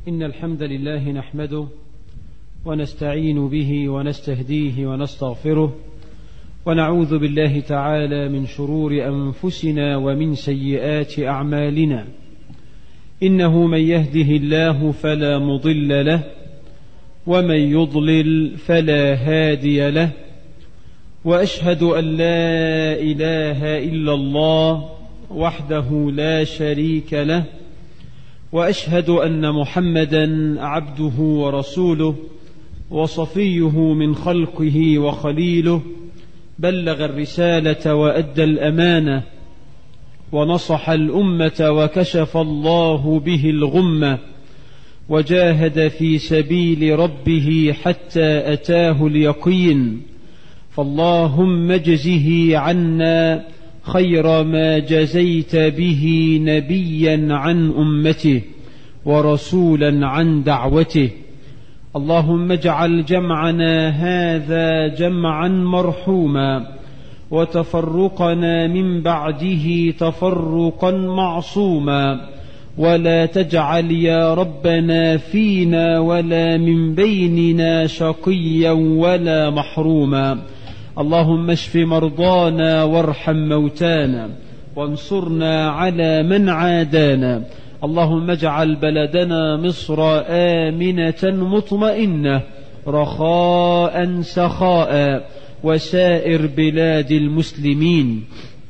إن الحمد لله نحمده ونستعين به ونستهديه ونستغفره ونعوذ بالله تعالى من شرور أنفسنا ومن سيئات أعمالنا إنه من يهده الله فلا مضل له ومن يضلل فلا هادي له وأشهد أن لا إله إلا الله وحده لا شريك له واشهد ان محمدا عبده ورسوله وصفيه من خلقه وخليله بلغ الرساله وادى الامانه ونصح الامه وكشف الله به الغمه وجاهد في سبيل ربه حتى اتاه اليقين فاللهم اجزه عنا خير ما جزيت به نبيا عن امته ورسولا عن دعوته اللهم اجعل جمعنا هذا جمعا مرحوما وتفرقنا من بعده تفرقا معصوما ولا تجعل يا ربنا فينا ولا من بيننا شقيا ولا محروما اللهم اشف مرضانا وارحم موتانا وانصرنا على من عادانا اللهم اجعل بلدنا مصر آمنة مطمئنة رخاء سخاء وسائر بلاد المسلمين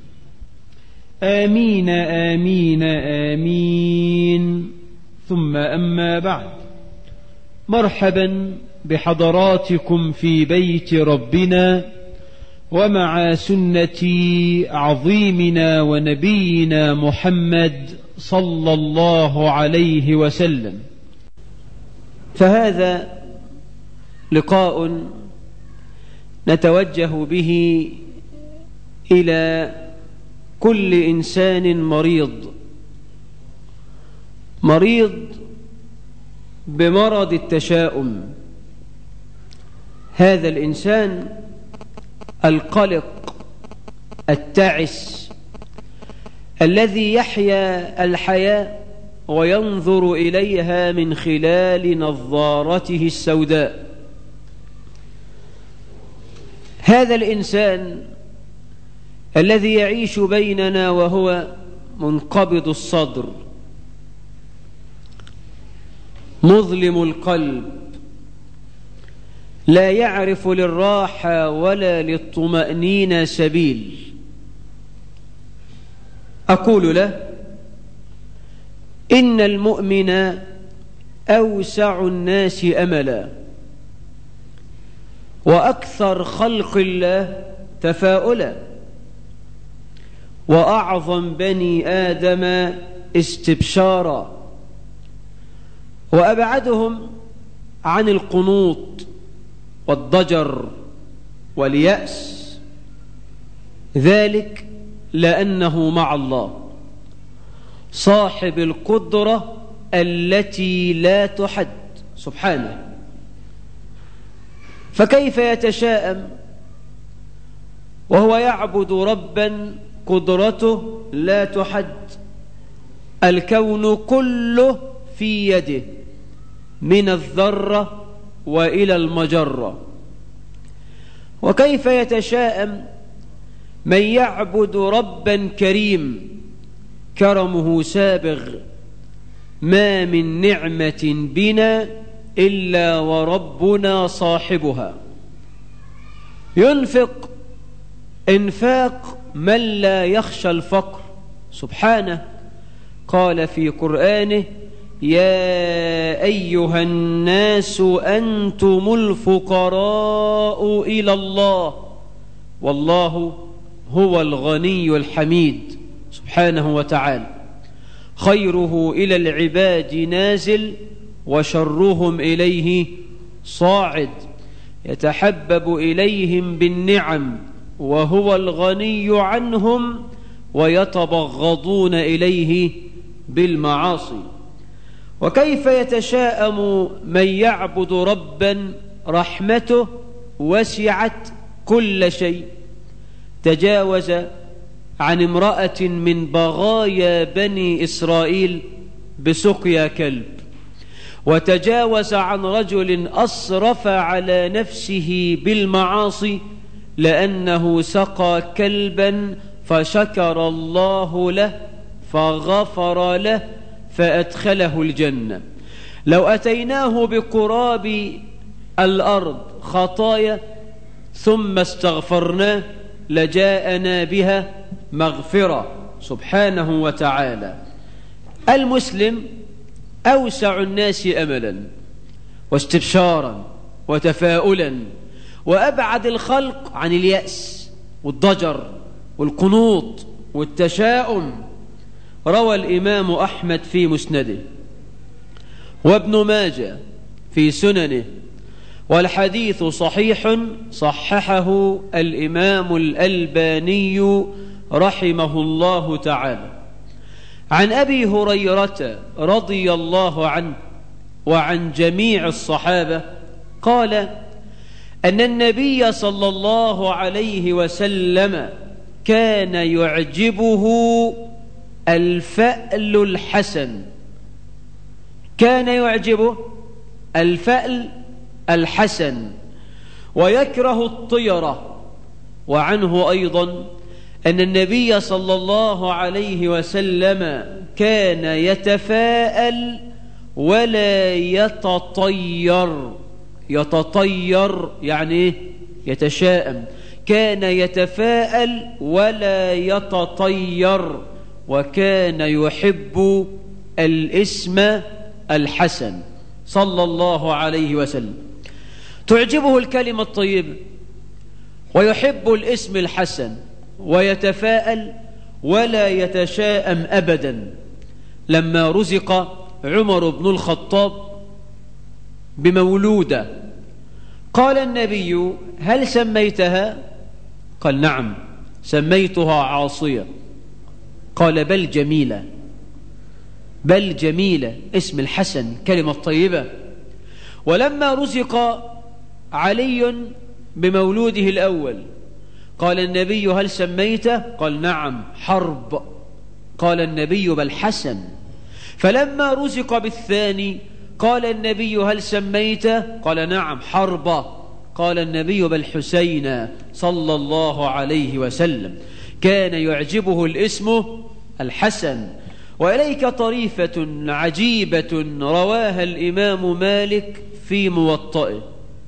آمين آمين آمين ثم أما بعد مرحبا بحضراتكم في بيت ربنا ومع سنة عظيمنا ونبينا محمد صلى الله عليه وسلم فهذا لقاء نتوجه به إلى كل إنسان مريض مريض بمرض التشاؤم هذا الإنسان القلق التعس الذي يحيا الحياة وينظر إليها من خلال نظارته السوداء هذا الإنسان الذي يعيش بيننا وهو منقبض الصدر مظلم القلب لا يعرف للراحة ولا للطمأنينة سبيل أقول له إن المؤمن أوسع الناس أملا وأكثر خلق الله تفاؤلا وأعظم بني آدم استبشارا وأبعدهم عن القنوط والضجر واليأس ذلك لأنه مع الله صاحب القدرة التي لا تحد سبحانه فكيف يتشاءم وهو يعبد ربا قدرته لا تحد الكون كله في يده من الذرة وإلى المجرة وكيف يتشاءم من يعبد ربا كريم كرمه سابغ ما من نعمة بنا إلا وربنا صاحبها ينفق انفاق من لا يخشى الفقر سبحانه قال في قرآنه يا أيها الناس أنتم الفقراء إلى الله والله هو الغني الحميد سبحانه وتعالى خيره إلى العباد نازل وشرهم إليه صاعد يتحبب إليهم بالنعم وهو الغني عنهم ويتبغضون إليه بالمعاصي وكيف يتشاءم من يعبد ربا رحمته وسعت كل شيء تجاوز عن امرأة من بغايا بني إسرائيل بسقيا كلب وتجاوز عن رجل أصرف على نفسه بالمعاصي لأنه سقى كلبا فشكر الله له فغفر له فأدخله الجنة لو أتيناه بقراب الأرض خطايا ثم استغفرناه لجاءنا بها مغفرة سبحانه وتعالى المسلم أوسع الناس أملا واستبشارا وتفاؤلا وأبعد الخلق عن اليأس والضجر والقنوط والتشاؤم روى الإمام أحمد في مسنده وابن ماجه في سننه والحديث صحيح صححه الإمام الألباني رحمه الله تعالى عن أبي هريرة رضي الله عنه وعن جميع الصحابة قال أن النبي صلى الله عليه وسلم كان يعجبه الفأل الحسن كان يعجبه الفأل الحسن ويكره الطيرة وعنه أيضا أن النبي صلى الله عليه وسلم كان يتفاءل ولا يتطير يتطير يعني ايه يتشاءم كان يتفاءل ولا يتطير وكان يحب الاسم الحسن صلى الله عليه وسلم تعجبه الكلمة الطيبة ويحب الاسم الحسن ويتفاءل ولا يتشاءم أبدا لما رزق عمر بن الخطاب بمولودة قال النبي هل سميتها قال نعم سميتها عاصية قال بل جميلة بل جميلة اسم الحسن كلمة طيبة ولما رزق علي بمولوده الأول قال النبي هل سميته قال نعم حرب قال النبي بل حسن فلما رزق بالثاني قال النبي هل سميته قال نعم حرب قال النبي بل حسين صلى الله عليه وسلم كان يعجبه الاسم الحسن وإليك طريفة عجيبة رواها الإمام مالك في موطئه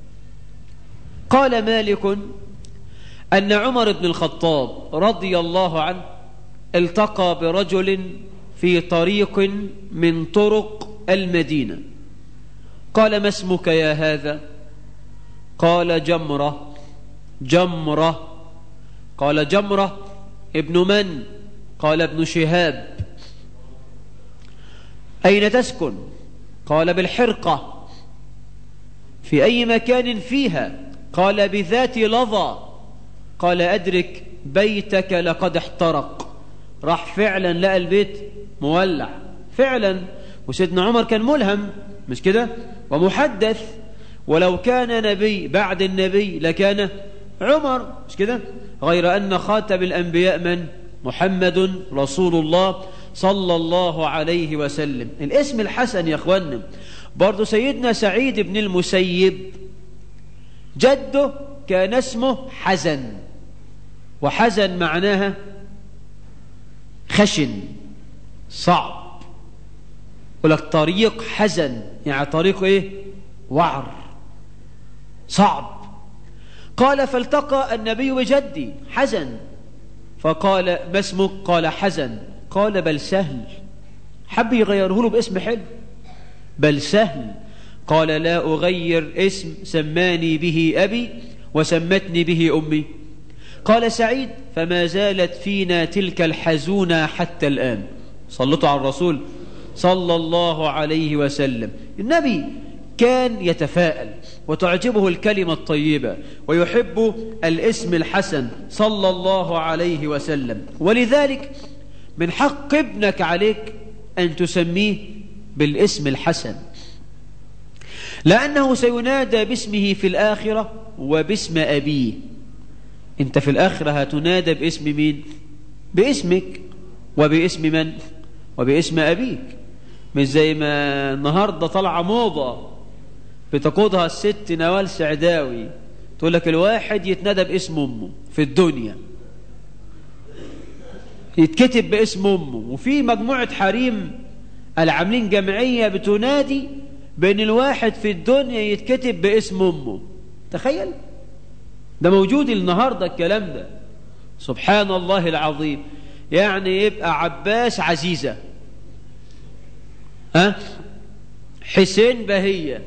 قال مالك أن عمر بن الخطاب رضي الله عنه التقى برجل في طريق من طرق المدينة قال ما اسمك يا هذا قال جمرة جمرة قال جمرة ابن من قال ابن شهاب أين تسكن قال بالحرقة في أي مكان فيها قال بذات لظى قال أدرك بيتك لقد احترق راح فعلا لقى البيت مولع فعلا وسيدنا عمر كان ملهم مش كده ومحدث ولو كان نبي بعد النبي لكان عمر مش كده غير أن خاتم الأنبياء من محمد رسول الله صلى الله عليه وسلم الاسم الحسن يا اخوانا برضو سيدنا سعيد بن المسيب جده كان اسمه حزن وحزن معناها خشن صعب يقول لك طريق حزن يعني طريق ايه وعر صعب قال فالتقى النبي بجدي حزن فقال ما اسمك قال حزن قال بل سهل حب يغيره له باسم حلو بل سهل قال لا أغير اسم سماني به أبي وسمتني به أمي قال سعيد فما زالت فينا تلك الحزونة حتى الآن صلتوا على الرسول صلى الله عليه وسلم النبي كان يتفاءل وتعجبه الكلمة الطيبة ويحب الاسم الحسن صلى الله عليه وسلم ولذلك من حق ابنك عليك أن تسميه بالاسم الحسن لأنه سينادى باسمه في الآخرة وباسم أبيه أنت في الآخرة هتنادى باسم مين باسمك وباسم من وباسم أبيك مش زي ما النهاردة طالعة موضة بتقودها الست نوال سعداوي تقول لك الواحد يتندى باسم أمه في الدنيا يتكتب باسم أمه وفي مجموعة حريم العاملين جمعية بتنادي بأن الواحد في الدنيا يتكتب باسم أمه تخيل ده موجود النهاردة الكلام ده سبحان الله العظيم يعني يبقى عباس عزيزة ها حسين بهية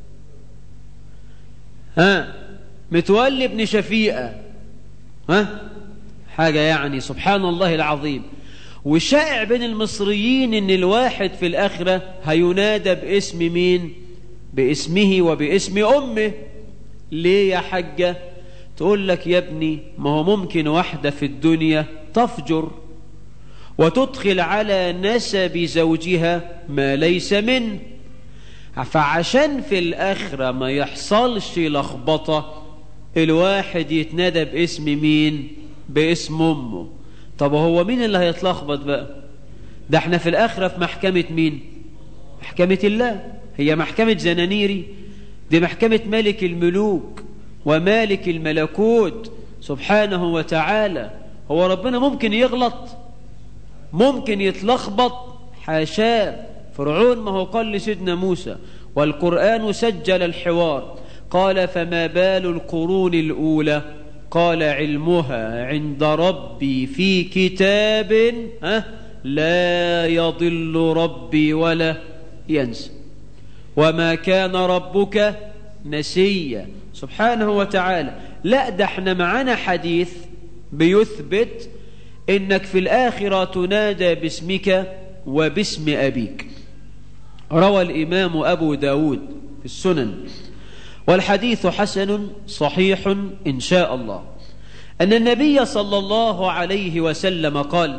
ها متولي بن شفيقة ها حاجة يعني سبحان الله العظيم وشائع بين المصريين ان الواحد في الآخرة هينادى باسم مين باسمه وباسم أمه ليه يا حجة تقول لك يا ابني ما هو ممكن واحدة في الدنيا تفجر وتدخل على نسب زوجها ما ليس منه فعشان في الآخرة ما يحصلش لخبطة الواحد يتنادى باسم مين باسم أمه طب هو مين اللي هيتلخبط بقى ده احنا في الآخرة في محكمة مين محكمة الله هي محكمة زنانيري دي محكمة ملك الملوك ومالك الملكوت سبحانه وتعالى هو ربنا ممكن يغلط ممكن يتلخبط حاشاه فرعون ما هو قال لسيدنا موسى والقرآن سجل الحوار قال فما بال القرون الأولى قال علمها عند ربي في كتاب ها لا يضل ربي ولا ينسى وما كان ربك نسيا سبحانه وتعالى لا ده احنا معانا حديث بيثبت انك في الآخرة تنادى باسمك وباسم أبيك روى الإمام أبو داود في السنن والحديث حسن صحيح إن شاء الله أن النبي صلى الله عليه وسلم قال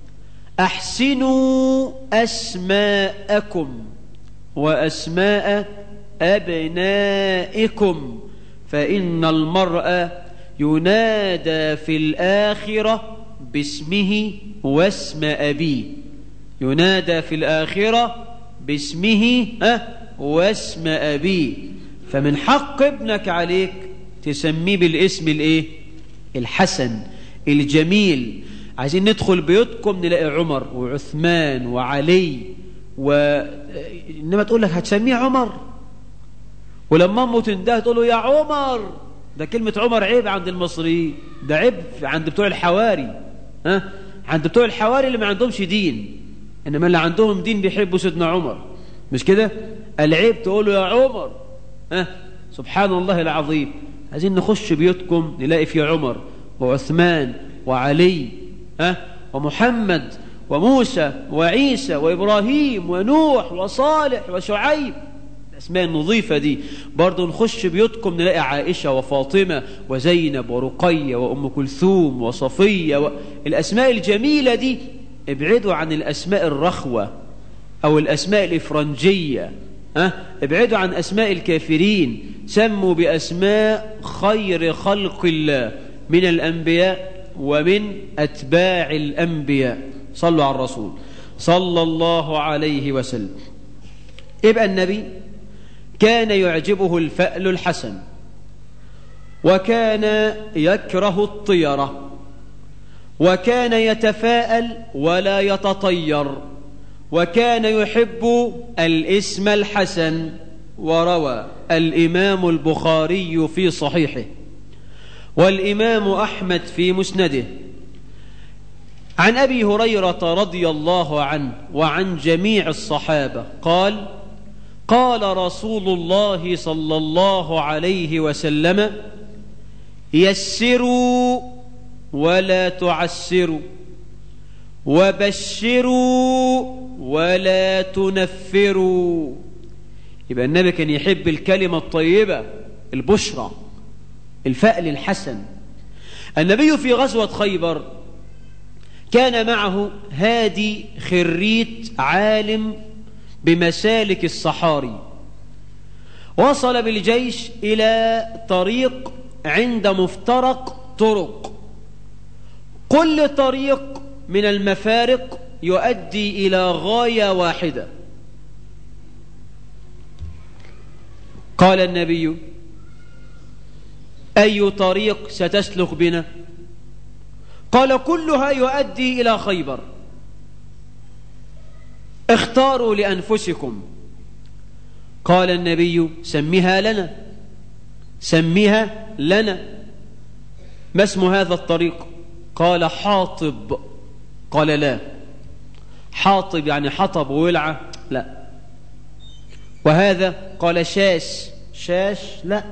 أحسنوا أسماءكم وأسماء أبنائكم فإن المرء ينادى في الآخرة باسمه واسم أبيه ينادى في الآخرة باسمه واسم أبيه فمن حق ابنك عليك تسميه بالاسم الايه الحسن الجميل عايزين ندخل بيوتكم نلاقي عمر وعثمان وعلي و انما تقول لك هتسميه عمر ولما امه تنده تقول له يا عمر ده كلمة عمر عيب عند المصريين ده عيب عند بتوع الحواري ها عند بتوع الحواري اللي ما عندهمش دين انما اللي عندهم دين بيحبوا سيدنا عمر مش كده العيب تقول له يا عمر ها سبحان الله العظيم عايزين نخش بيوتكم نلاقي في عمر وعثمان وعلي ها ومحمد وموسى وعيسى وإبراهيم ونوح وصالح وشعيب الأسماء النظيفة دي برضو نخش بيوتكم نلاقي عائشة وفاطمة وزينب ورقية وأم كلثوم وصفية و... الأسماء الجميلة دي ابعدوا عن الأسماء الرخوة أو الأسماء الإفرنجية أه؟ ابعدوا عن أسماء الكافرين سموا بأسماء خير خلق الله من الأنبياء ومن أتباع الأنبياء صلوا على الرسول صلى الله عليه وسلم يبقى النبي كان يعجبه الفأل الحسن وكان يكره الطيرة وكان يتفاءل ولا يتطير وكان يحب الاسم الحسن وروى الإمام البخاري في صحيحه والإمام أحمد في مسنده عن أبي هريرة رضي الله عنه وعن جميع الصحابة قال قال رسول الله صلى الله عليه وسلم يسروا ولا تعسروا وبشروا ولا تنفروا يبقى النبي كان يحب الكلمة الطيبة البشرى الفأل الحسن النبي في غزوة خيبر كان معه هادي خريت عالم بمسالك الصحاري وصل بالجيش إلى طريق عند مفترق طرق كل طريق من المفارق يؤدي إلى غاية واحدة قال النبي أي طريق ستسلك بنا قال كلها يؤدي إلى خيبر اختاروا لأنفسكم قال النبي سمها لنا سمها لنا ما اسم هذا الطريق قال حاطب قال لا حاطب يعني حطب وولعة لا وهذا قال شاش شاش لا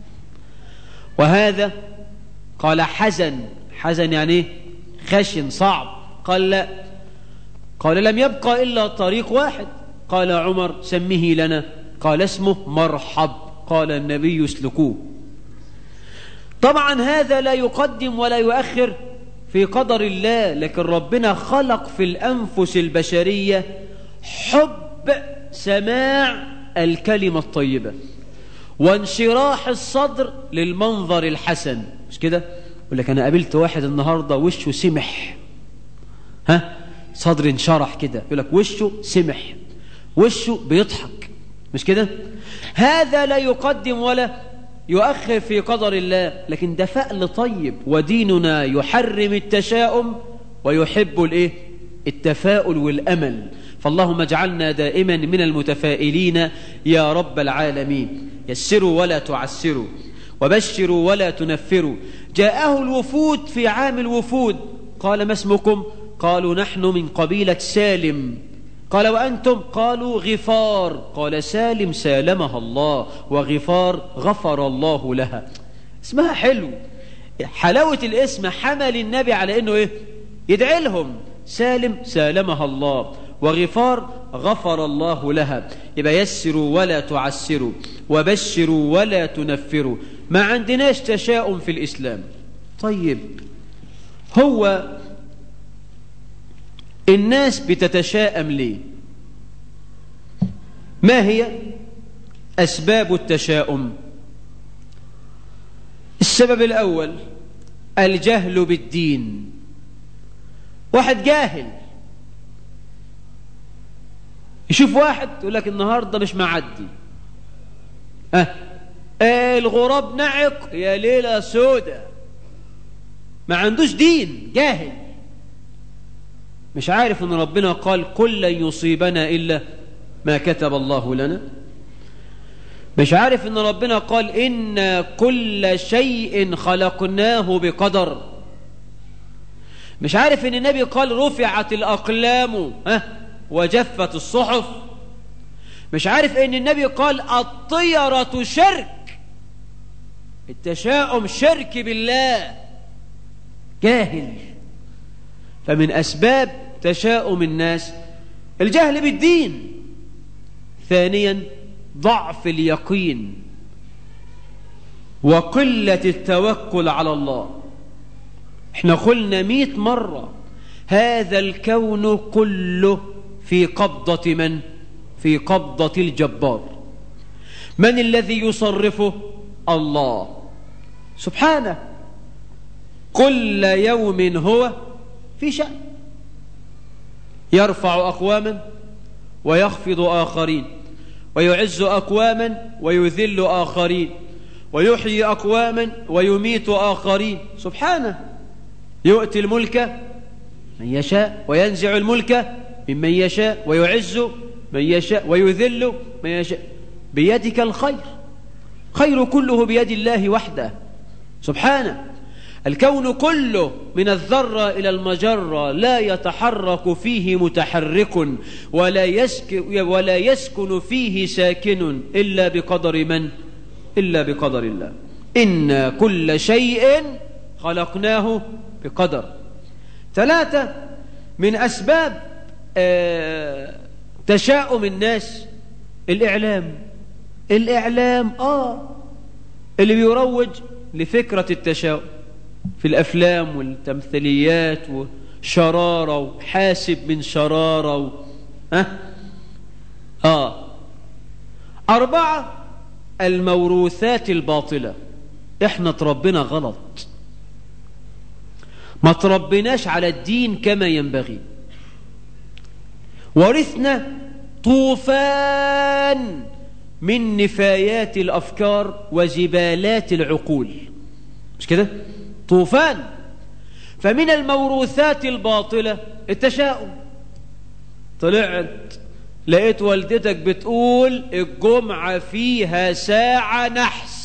وهذا قال حزن حزن يعني ايه خشن صعب قال لا قال لم يبقى إلا طريق واحد قال عمر سمه لنا قال اسمه مرحب قال النبي اسلكوه طبعا هذا لا يقدم ولا يؤخر في قدر الله لكن ربنا خلق في الأنفس البشرية حب سماع الكلمة الطيبة وانشراح الصدر للمنظر الحسن مش كده يقول لك أنا قابلت واحد النهاردة وشه سمح ها صدر انشرح كده يقول لك وشه سمح وشه بيضحك مش كده هذا لا يقدم ولا يؤخر في قدر الله لكن ده فأل طيب وديننا يحرم التشاؤم ويحب الايه التفاؤل والأمل فاللهم اجعلنا دائما من المتفائلين يا رب العالمين يسروا ولا تعسروا وبشروا ولا تنفروا جاءه الوفود في عام الوفود قال ما اسمكم قالوا نحن من قبيلة سالم قال وأنتم قالوا غفار قال سالم سالمها الله وغفار غفر الله لها اسمها حلو حلاوة الاسم حمل النبي على انه ايه يدعي لهم سالم سالمها الله وغفار غفر الله لها يبقى يسروا ولا تعسروا وبشروا ولا تنفروا ما عندناش تشاؤم في الإسلام طيب هو الناس بتتشاءم ليه ما هي أسباب التشاؤم السبب الأول الجهل بالدين واحد جاهل يشوف واحد يقول لك النهاردة مش معدي أه. آه الغراب نعق يا ليلة سودة ما عندوش دين جاهل مش عارف ان ربنا قال قل لن يصيبنا إلا ما كتب الله لنا مش عارف ان ربنا قال إن كل شيء خلقناه بقدر مش عارف ان النبي قال رفعت الأقلام ها وجفت الصحف مش عارف ان النبي قال الطيرة شرك التشاؤم شرك بالله جاهل فمن أسباب تشاؤم الناس الجهل بالدين ثانيا ضعف اليقين وقلة التوكل على الله احنا قلنا مئة مرة هذا الكون كله في قبضة من؟ في قبضة الجبار من الذي يصرفه؟ الله سبحانه كل يوم هو في شأن يرفع أقواما ويخفض آخرين ويعز أقواما ويذل آخرين ويحيي أقواما ويميت آخرين سبحانه يؤتي الملك من يشاء وينزع الملك ممن يشاء ويعز من يشاء ويذل من يشاء بيدك الخير خير كله بيد الله وحده سبحانه الكون كله من الذرة إلى المجرة لا يتحرك فيه متحرك ولا, يسك ولا يسكن فيه ساكن إلا بقدر من؟ إلا بقدر الله إن كل شيء خلقناه بقدر ثلاثة من أسباب آه تشاؤم الناس الإعلام الإعلام آه اللي بيروج لفكرة التشاؤم في الأفلام والتمثيليات وشرارة وحاسب من شرارة و... أه؟ آه أربعة الموروثات الباطلة إحنا تربنا غلط ما تربناش على الدين كما ينبغي ورثنا طوفان من نفايات الأفكار وزبالات العقول مش كده طوفان فمن الموروثات الباطلة التشاؤم طلعت لقيت والدتك بتقول الجمعة فيها ساعة نحس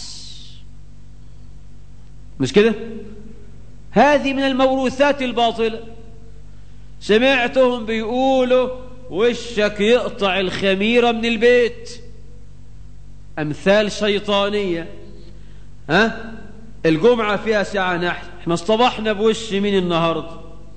مش كده هذه من الموروثات الباطلة سمعتهم بيقولوا وشك يقطع الخميرة من البيت أمثال شيطانية ها الجمعة فيها ساعة نحس احنا اصطبحنا بوش مين النهاردة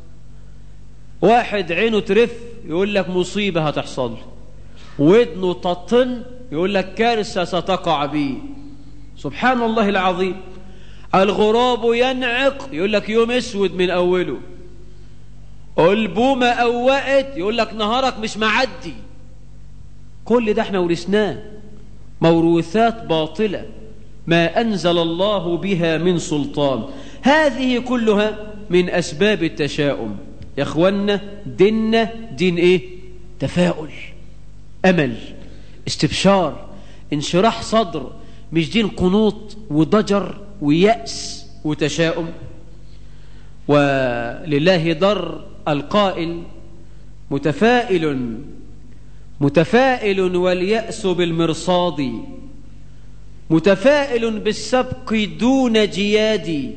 واحد عينه ترف يقول لك مصيبة هتحصل ودنه تطن يقول لك كارثة ستقع بي سبحان الله العظيم الغراب ينعق يقول لك يوم اسود من اوله البومة أوقت يقول لك نهارك مش معدي كل ده احنا ورثناه موروثات باطلة ما أنزل الله بها من سلطان هذه كلها من أسباب التشاؤم يا أخوانا ديننا دين إيه تفاؤل أمل استبشار انشراح صدر مش دين قنوط وضجر ويأس وتشاؤم ولله ضر القائل متفائل متفائل واليأس بالمرصاد متفائل بالسبق دون جياد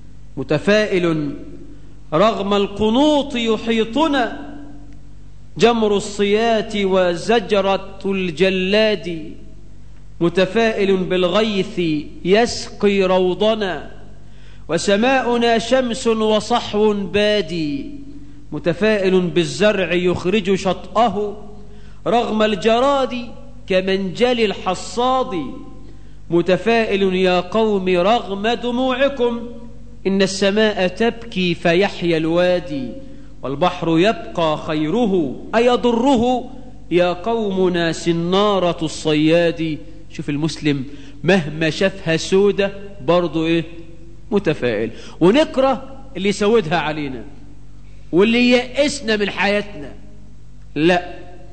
متفائل رغم القنوط يحيطنا جمر الصيات وزجرة الجلاد متفائل بالغيث يسقي روضنا وسماؤنا شمس وصحو بادي متفائل بالزرع يخرج شطأه رغم الجراد كمنجل الحصاد متفائل يا قوم رغم دموعكم إن السماء تبكي فيحيا الوادي والبحر يبقى خيره أيضره يا قومنا سنارة الصياد شوف المسلم مهما شافها سودة برضو إيه متفائل ونكره اللي يسودها علينا واللي يئسنا من حياتنا لا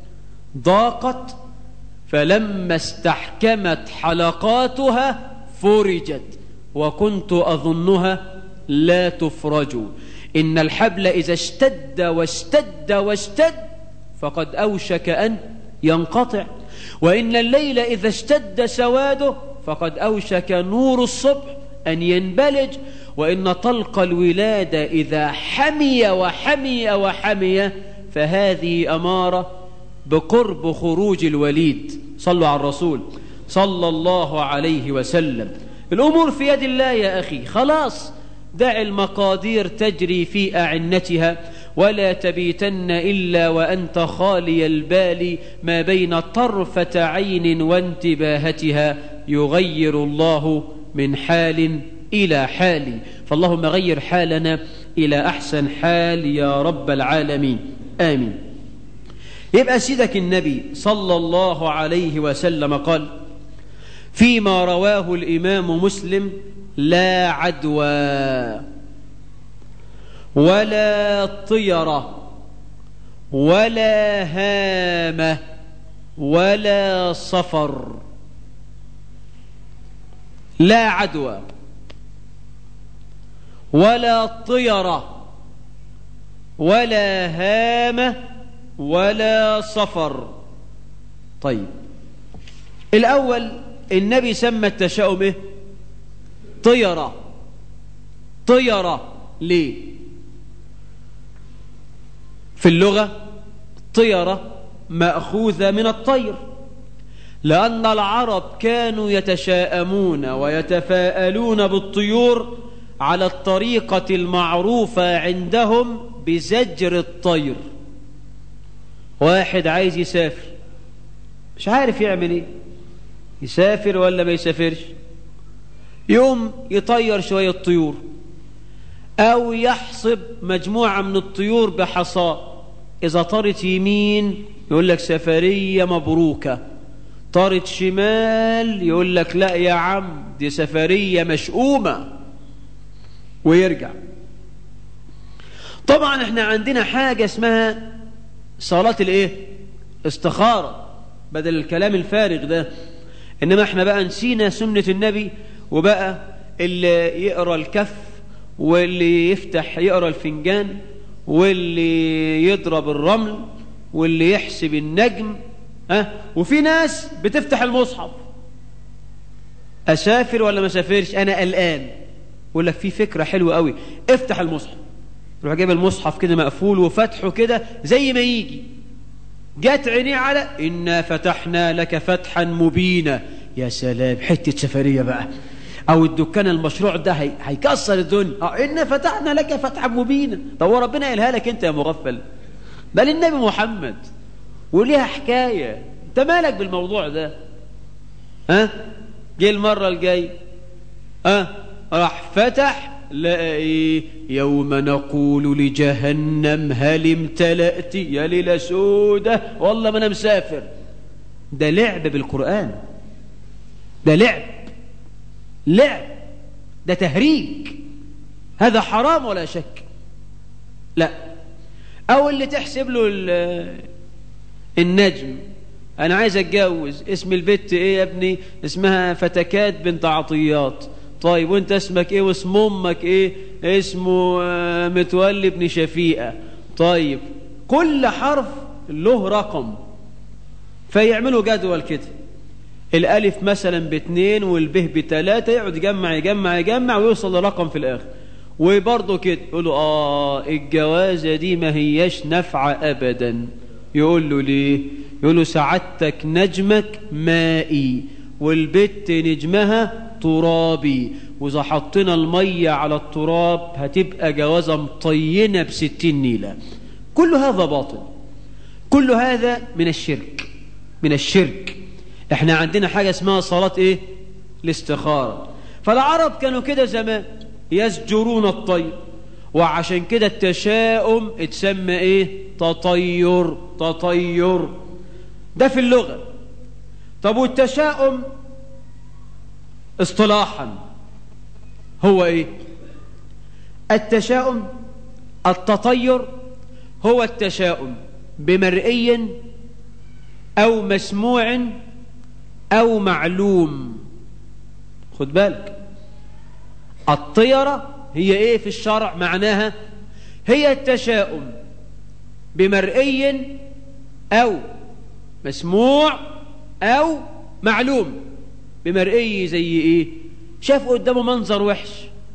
ضاقت فلما استحكمت حلقاتها فرجت وكنت أظنها لا تفرج إن الحبل إذا اشتد واشتد واشتد فقد أوشك أن ينقطع وإن الليل إذا اشتد سواده فقد أوشك نور الصبح أن ينبلج وإن طلق الولادة إذا حمي وحمي وحمي فهذه أمارة بقرب خروج الوليد صلوا على الرسول صلى الله عليه وسلم الأمور في يد الله يا أخي خلاص دع المقادير تجري في أعنتها ولا تبيتن إلا وأنت خالي البال ما بين طرفة عين وانتباهتها يغير الله من حال إلى حال فاللهم غير حالنا إلى أحسن حال يا رب العالمين آمين يبقى سيدك النبي صلى الله عليه وسلم قال فيما رواه الإمام مسلم لا عدوى ولا طيرة ولا هامة ولا صفر لا عدوى ولا طيرة ولا هامة ولا صفر طيب الأول النبي سمى التشاؤم إيه؟ طيرة طيرة ليه في اللغة طيرة مأخوذة من الطير لأن العرب كانوا يتشاءمون ويتفاءلون بالطيور على الطريقة المعروفة عندهم بزجر الطير واحد عايز يسافر مش عارف يعمل ايه يسافر ولا ما يسافرش يوم يطير شوية طيور أو يحصب مجموعة من الطيور بحصاء إذا طارت يمين يقول لك سفرية مبروكة طارت شمال يقول لك لا يا عم دي سفرية مشؤومة ويرجع طبعا احنا عندنا حاجة اسمها صلاة الايه استخارة بدل الكلام الفارغ ده إنما احنا بقى نسينا سنة النبي وبقى اللي يقرأ الكف واللي يفتح يقرأ الفنجان واللي يضرب الرمل واللي يحسب النجم ها وفي ناس بتفتح المصحف أسافر ولا ما أسافرش أنا قلقان يقول لك في فكرة حلوة قوي افتح المصحف روح جايب المصحف كده مقفول وفتحه كده زي ما يجي جت عينيه على إنا فتحنا لك فتحا مبينا يا سلام حتة سفرية بقى أو الدكان المشروع ده هي... هيكسر الدنيا أه إنا فتحنا لك فتحا مبينا طب هو ربنا قالها لك أنت يا مغفل بل النبي محمد وليها حكاية أنت مالك بالموضوع ده ها جه المرة الجاي ها راح فتح لقى ايه يوم نقول لجهنم هل امتلأت يا ليلة سودة والله ما انا مسافر ده لعب بالقرآن ده لعب لعب ده تهريج هذا حرام ولا شك لا او اللي تحسب له النجم انا عايز اتجوز اسم البت ايه يا ابني اسمها فتكات بنت عطيات طيب وانت اسمك ايه واسم امك ايه اسمه متولي بن شفيقة طيب كل حرف له رقم فيعملوا جدول كده الالف مثلا باثنين والبه بثلاثة يقعد يجمع يجمع يجمع ويوصل لرقم في الاخر وبرضه كده يقولوا اه الجوازة دي ما هياش نافعة ابدا يقول له ليه يقول له سعادتك نجمك مائي والبت نجمها ترابي وإذا حطينا المية على التراب هتبقى جوازة مطينة بستين نيلة كل هذا باطل كل هذا من الشرك من الشرك احنا عندنا حاجة اسمها صلاة ايه الاستخارة فالعرب كانوا كده زمان يسجرون الطير وعشان كده التشاؤم اتسمى ايه تطير تطير ده في اللغة طب والتشاؤم اصطلاحا هو ايه التشاؤم التطير هو التشاؤم بمرئي او مسموع او معلوم خد بالك الطيرة هي ايه في الشرع معناها هي التشاؤم بمرئي او مسموع او معلوم بمرئي زي ايه شاف قدامه منظر وحش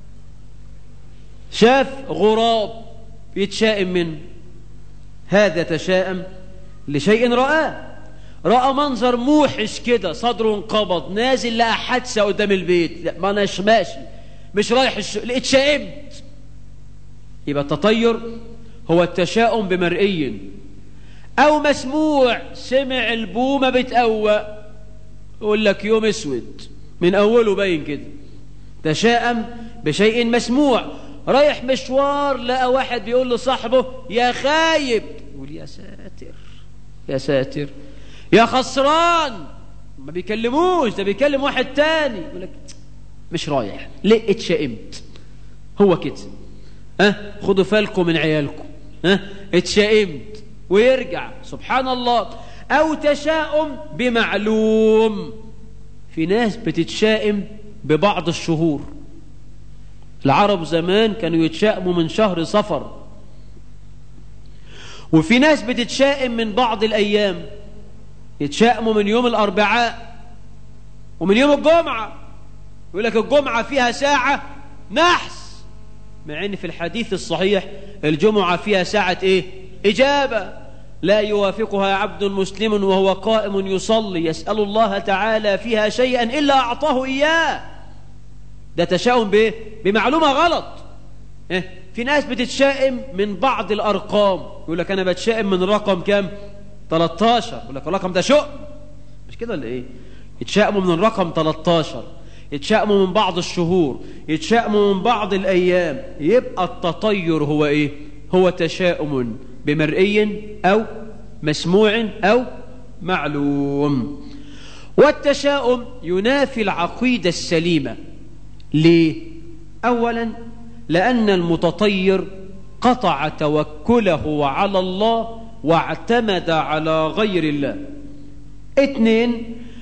شاف غراب يتشائم منه هذا تشائم لشيء رآه رأى منظر موحش كده صدره انقبض نازل لقى حادثة قدام البيت لا ما اناش ماشي مش رايح الش... اتشائمت يبقى التطير هو التشاؤم بمرئي او مسموع سمع البومة بتقوى يقول لك يوم اسود من اوله باين كده تشاءم بشيء مسموع رايح مشوار لقى واحد بيقول لصاحبه يا خايب يقول يا ساتر يا ساتر يا خسران ما بيكلموش ده بيكلم واحد تاني يقول لك مش رايح ليه اتشائمت هو كده ها أه؟ خدوا بالكم من عيالكم ها أه؟ اتشائمت ويرجع سبحان الله أو تشاؤم بمعلوم في ناس بتتشائم ببعض الشهور العرب زمان كانوا يتشائموا من شهر صفر وفي ناس بتتشائم من بعض الأيام يتشائموا من يوم الأربعاء ومن يوم الجمعة يقول لك الجمعة فيها ساعة نحس مع ان في الحديث الصحيح الجمعة فيها ساعة ايه إجابة لا يوافقها عبد مسلم وهو قائم يصلي يسأل الله تعالى فيها شيئا إلا أعطاه إياه ده تشاؤم بإيه؟ بمعلومة غلط إيه؟ في ناس بتتشائم من بعض الأرقام يقول لك أنا بتشائم من رقم كام 13 يقول لك الرقم ده شؤم مش كده ولا إيه يتشائموا من الرقم 13 يتشائموا من بعض الشهور يتشائموا من بعض الأيام يبقى التطير هو إيه هو تشاؤم بمرئي أو مسموع أو معلوم والتشاؤم ينافي العقيدة السليمة ليه؟ أولا لأن المتطير قطع توكله على الله واعتمد على غير الله اثنين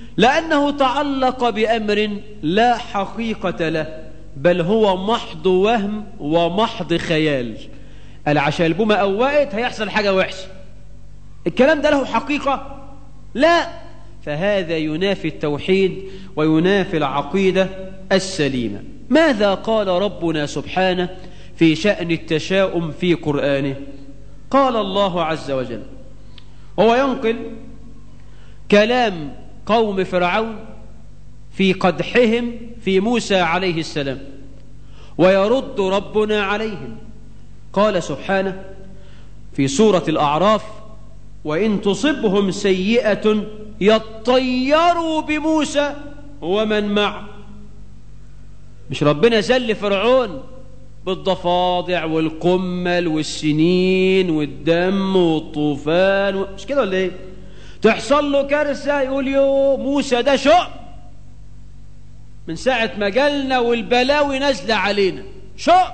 لأنه تعلق بأمر لا حقيقة له بل هو محض وهم ومحض خيال قال عشان البومة قوقت هيحصل حاجة وحشة الكلام ده له حقيقة لا فهذا ينافي التوحيد وينافي العقيدة السليمة ماذا قال ربنا سبحانه في شأن التشاؤم في قرآنه قال الله عز وجل وهو ينقل كلام قوم فرعون في قدحهم في موسى عليه السلام ويرد ربنا عليهم قال سبحانه في سورة الأعراف وإن تصبهم سيئة يطيروا بموسى ومن معه مش ربنا زل فرعون بالضفادع والقمل والسنين والدم والطوفان و... مش كده ولا ايه تحصل له كارثة يقول يو موسى ده شؤم من ساعة ما جالنا والبلاوي نازلة علينا شؤم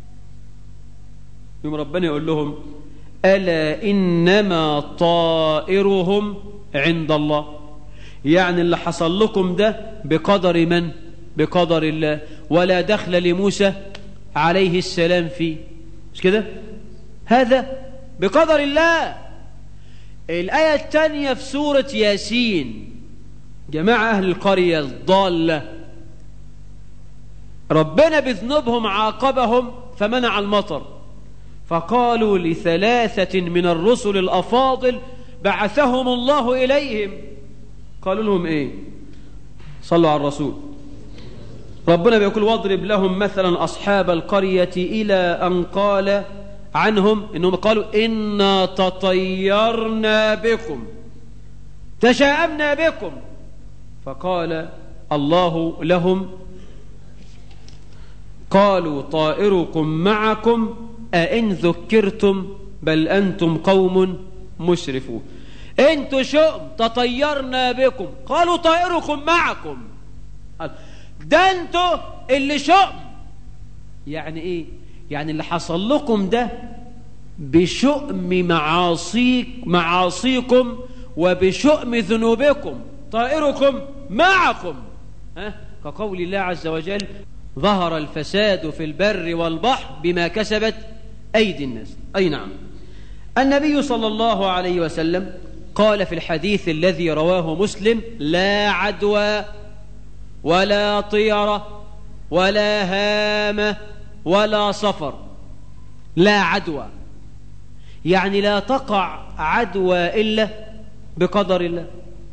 يوم ربنا يقول لهم ألا إنما طائرهم عند الله يعني اللي حصل لكم ده بقدر من بقدر الله ولا دخل لموسى عليه السلام فيه مش كده هذا بقدر الله الآية الثانية في سورة ياسين جماعة أهل القرية الضالة ربنا بذنوبهم عاقبهم فمنع المطر فقالوا لثلاثة من الرسل الأفاضل بعثهم الله إليهم قالوا لهم إيه صلوا على الرسول ربنا بيقول واضرب لهم مثلا أصحاب القرية إلى أن قال عنهم إنهم قالوا إنا تطيرنا بكم تشاءمنا بكم فقال الله لهم قالوا طائركم معكم أئن ذكرتم بل أنتم قوم مسرفون انتوا شؤم تطيرنا بكم قالوا طائركم معكم ده انتوا اللي شؤم يعني ايه يعني اللي حصل لكم ده بشؤم معاصيك معاصيكم وبشؤم ذنوبكم طائركم معكم ها كقول الله عز وجل ظهر الفساد في البر والبحر بما كسبت أيدي الناس أي نعم النبي صلى الله عليه وسلم قال في الحديث الذي رواه مسلم لا عدوى ولا طيرة ولا هامة ولا صفر لا عدوى يعني لا تقع عدوى إلا بقدر الله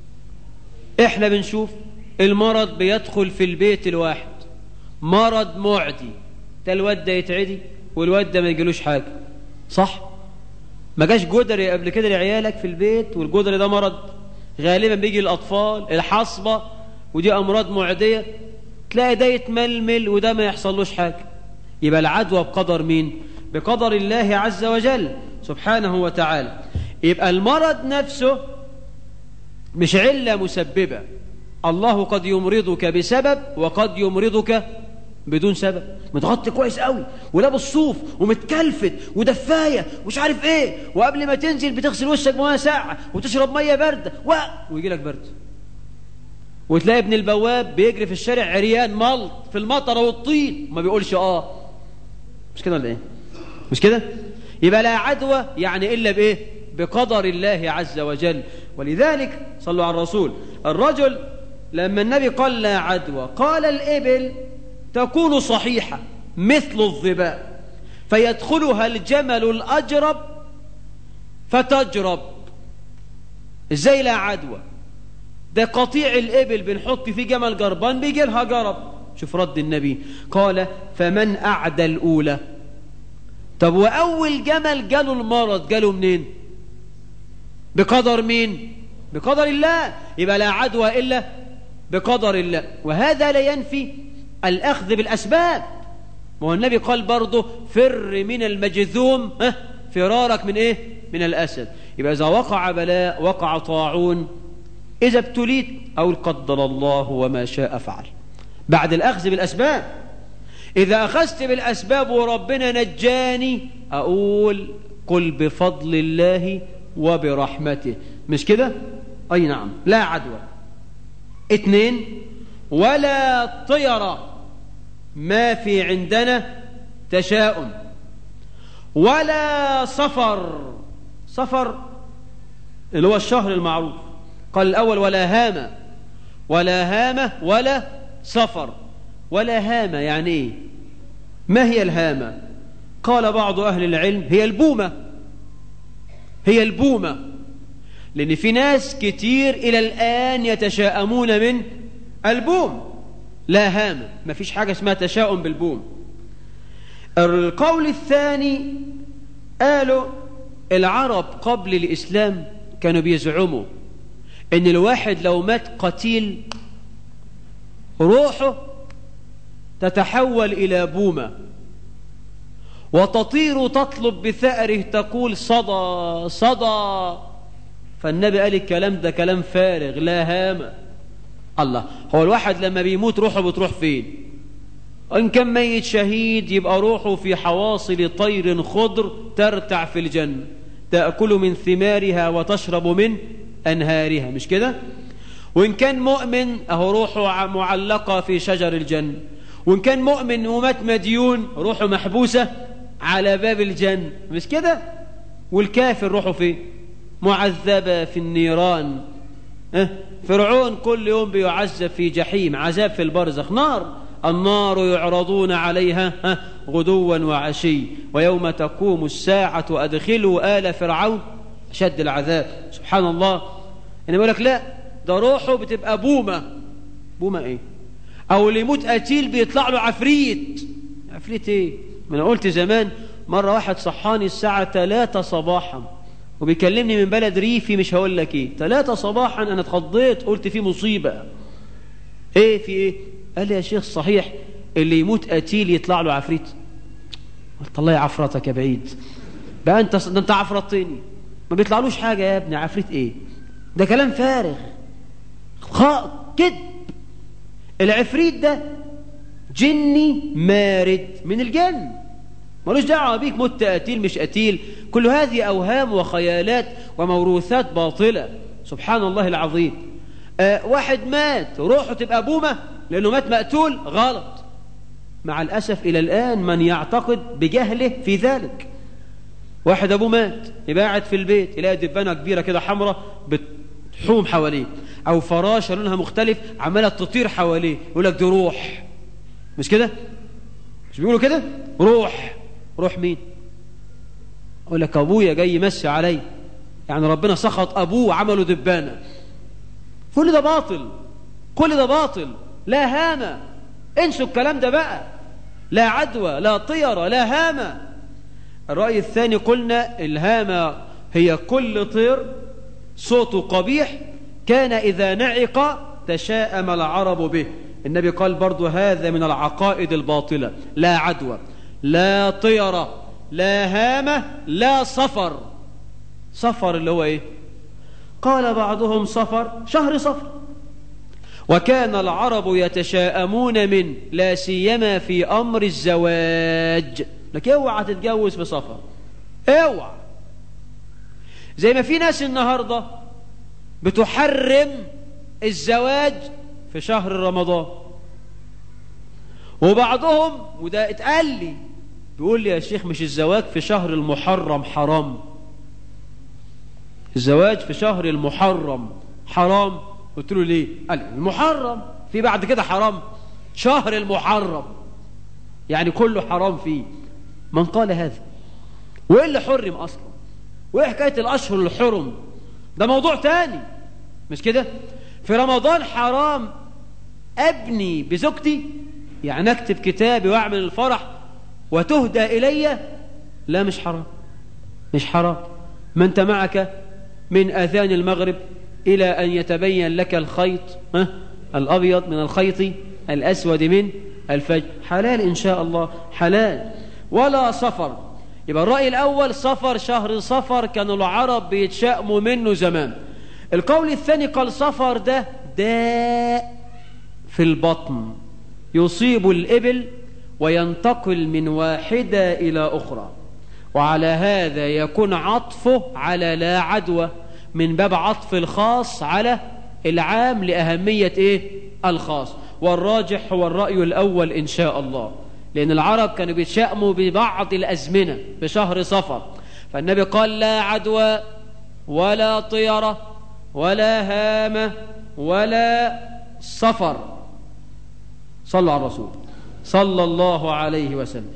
احنا بنشوف المرض بيدخل في البيت الواحد مرض معدي ده الواد ده يتعدي والواد ده ما يجيلوش حاجة صح ما جاش جدري قبل كده لعيالك في البيت والجدري ده مرض غالبا بيجي للأطفال الحصبة ودي أمراض معدية تلاقي ده يتململ وده ما يحصلوش حاجة يبقى العدوى بقدر مين بقدر الله عز وجل سبحانه وتعالى يبقى المرض نفسه مش علة مسببة الله قد يمرضك بسبب وقد يمرضك بدون سبب متغطي كويس قوي ولابس صوف ومتكلفت ودفايه ومش عارف ايه وقبل ما تنزل بتغسل وشك بميه ساقعه وتشرب ميه بارده و... ويجي لك برد وتلاقي ابن البواب بيجري في الشارع عريان ملط في المطر والطين ما بيقولش اه مش كده ولا ايه مش كده يبقى لا عدوى يعني الا بايه بقدر الله عز وجل ولذلك صلوا على الرسول الرجل لما النبي قال لا عدوى قال الإبل تكون صحيحة مثل الظباء فيدخلها الجمل الأجرب فتجرب ازاي لا عدوى ده قطيع الإبل بنحط فيه جمل جربان بيجي لها جرب شوف رد النبي قال فمن أعدى الأولى طب وأول جمل جاله المرض جاله منين بقدر مين بقدر الله يبقى لا عدوى إلا بقدر الله وهذا لا ينفي الأخذ بالأسباب ما هو النبي قال برضه فر من المجذوم ها فرارك من إيه من الأسد يبقى إذا وقع بلاء وقع طاعون إذا ابتليت أو قدر الله وما شاء فعل بعد الأخذ بالأسباب إذا أخذت بالأسباب وربنا نجاني أقول قل بفضل الله وبرحمته مش كده أي نعم لا عدوى اثنين ولا طير ما في عندنا تشاؤم ولا صفر صفر اللي هو الشهر المعروف قال الأول ولا هامة ولا هامة ولا صفر ولا هامة يعني إيه ما هي الهامة قال بعض أهل العلم هي البومة هي البومة لأن في ناس كتير إلى الآن يتشاءمون من البوم لا هامة ما فيش حاجة اسمها تشاؤم بالبوم القول الثاني قالوا العرب قبل الإسلام كانوا بيزعموا ان الواحد لو مات قتيل روحه تتحول إلى بومة وتطير تطلب بثأره تقول صدى صدى فالنبي قال الكلام ده كلام فارغ لا هامة الله هو الواحد لما بيموت روحه بتروح فين إن كان ميت شهيد يبقى روحه في حواصل طير خضر ترتع في الجنة تأكل من ثمارها وتشرب من أنهارها مش كده وإن كان مؤمن أهو روحه معلقة في شجر الجنة وإن كان مؤمن ومات مديون روحه محبوسة على باب الجنة مش كده والكافر روحه فين معذبة في النيران أه؟ فرعون كل يوم بيعذب في جحيم عذاب في البرزخ نار النار يعرضون عليها أه؟ غدوا وعشي ويوم تقوم الساعة أدخلوا آل فرعون شد العذاب سبحان الله أنا بقول لك لا ده روحه بتبقى بومة بومة إيه أو اللي يموت قتيل بيطلع له عفريت عفريت إيه ما أنا قلت زمان مرة واحد صحاني الساعة 3 صباحا وبيكلمني من بلد ريفي مش هقول لك ايه ثلاثة صباحا انا اتخضيت قلت في مصيبة ايه في ايه قال لي يا شيخ صحيح اللي يموت قتيل يطلع له عفريت قلت الله يعفرتك يا بعيد بقى انت ده انت عفرتني ما بيطلعلوش حاجة يا ابني عفريت ايه ده كلام فارغ خاء كذب العفريت ده جني مارد من الجن ملوش دعوة بيك مت قتيل مش قتيل كل هذه أوهام وخيالات وموروثات باطلة سبحان الله العظيم آه واحد مات روحه تبقى بومة لأنه مات مقتول غلط مع الأسف إلى الآن من يعتقد بجهله في ذلك واحد أبوه مات يبقى قاعد في البيت يلاقي دبانة كبيرة كده حمراء بتحوم حواليه أو فراشة لونها مختلف عمالة تطير حواليه يقول لك دي روح مش كده مش بيقولوا كده روح روح مين اقول لك ابويا جاي يمسي علي يعني ربنا سخط ابوه وعمله دبانه كل ده باطل كل ده باطل لا هامه انسوا الكلام ده بقى لا عدوى لا طيره لا هامه الراي الثاني قلنا الهامه هي كل طير صوته قبيح كان اذا نعق تشاءم العرب به النبي قال برضو هذا من العقائد الباطله لا عدوى لا طيرة لا هامة لا صفر صفر اللي هو ايه قال بعضهم صفر شهر صفر وكان العرب يتشاءمون من لا سيما في أمر الزواج لك اوعى تتجوز في صفر اوعى زي ما في ناس النهاردة بتحرم الزواج في شهر رمضان وبعضهم وده اتقال لي بيقول لي يا شيخ مش الزواج في شهر المحرم حرام الزواج في شهر المحرم حرام قلت له ليه قال المحرم في بعد كده حرام شهر المحرم يعني كله حرام فيه من قال هذا وايه اللي حرم اصلا وايه حكايه الاشهر الحرم ده موضوع تاني مش كده في رمضان حرام ابني بزوجتي يعني اكتب كتابي واعمل الفرح وتهدى الي لا مش حرام مش حرام ما انت معك من اذان المغرب الى ان يتبين لك الخيط ها الابيض من الخيط الاسود من الفجر حلال ان شاء الله حلال ولا صفر يبقى الراي الاول صفر شهر صفر كانوا العرب بيتشائموا منه زمان القول الثاني قال صفر ده داء في البطن يصيب الإبل وينتقل من واحدة إلى أخرى وعلى هذا يكون عطفه على لا عدوى من باب عطف الخاص على العام لأهمية إيه الخاص والراجح هو الرأي الأول إن شاء الله لأن العرب كانوا بيتشأموا ببعض الأزمنة بشهر صفر فالنبي قال لا عدوى ولا طيرة ولا هامة ولا صفر صلوا على الرسول صلى الله عليه وسلم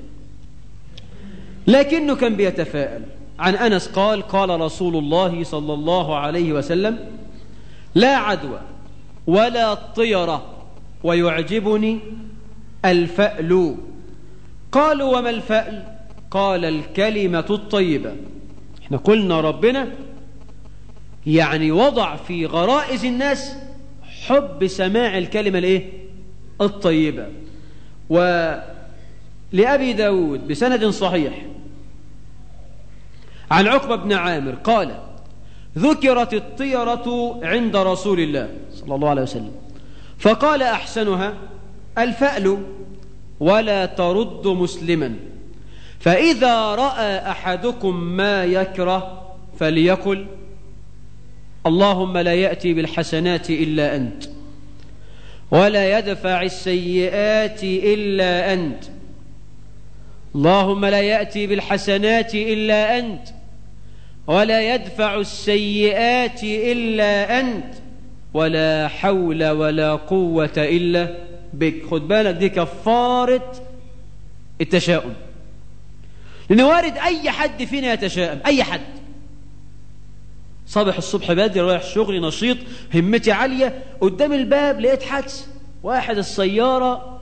لكنه كان بيتفاءل عن أنس قال قال رسول الله صلى الله عليه وسلم لا عدوى ولا طيرة ويعجبني الفأل قالوا وما الفأل قال الكلمة الطيبة احنا قلنا ربنا يعني وضع في غرائز الناس حب سماع الكلمة الايه الطيبة ولأبي داود بسند صحيح عن عقبة بن عامر قال ذكرت الطيرة عند رسول الله صلى الله عليه وسلم فقال أحسنها الفأل ولا ترد مسلما فإذا رأى أحدكم ما يكره فليقل اللهم لا يأتي بالحسنات إلا أنت ولا يدفع السيئات إلا أنت اللهم لا يأتي بالحسنات إلا أنت ولا يدفع السيئات إلا أنت ولا حول ولا قوة إلا بك خد بالك دي كفارة التشاؤم لأن وارد أي حد فينا يتشائم أي حد صبح الصبح بدري رايح الشغل نشيط همتي عالية قدام الباب لقيت حدث واحد السيارة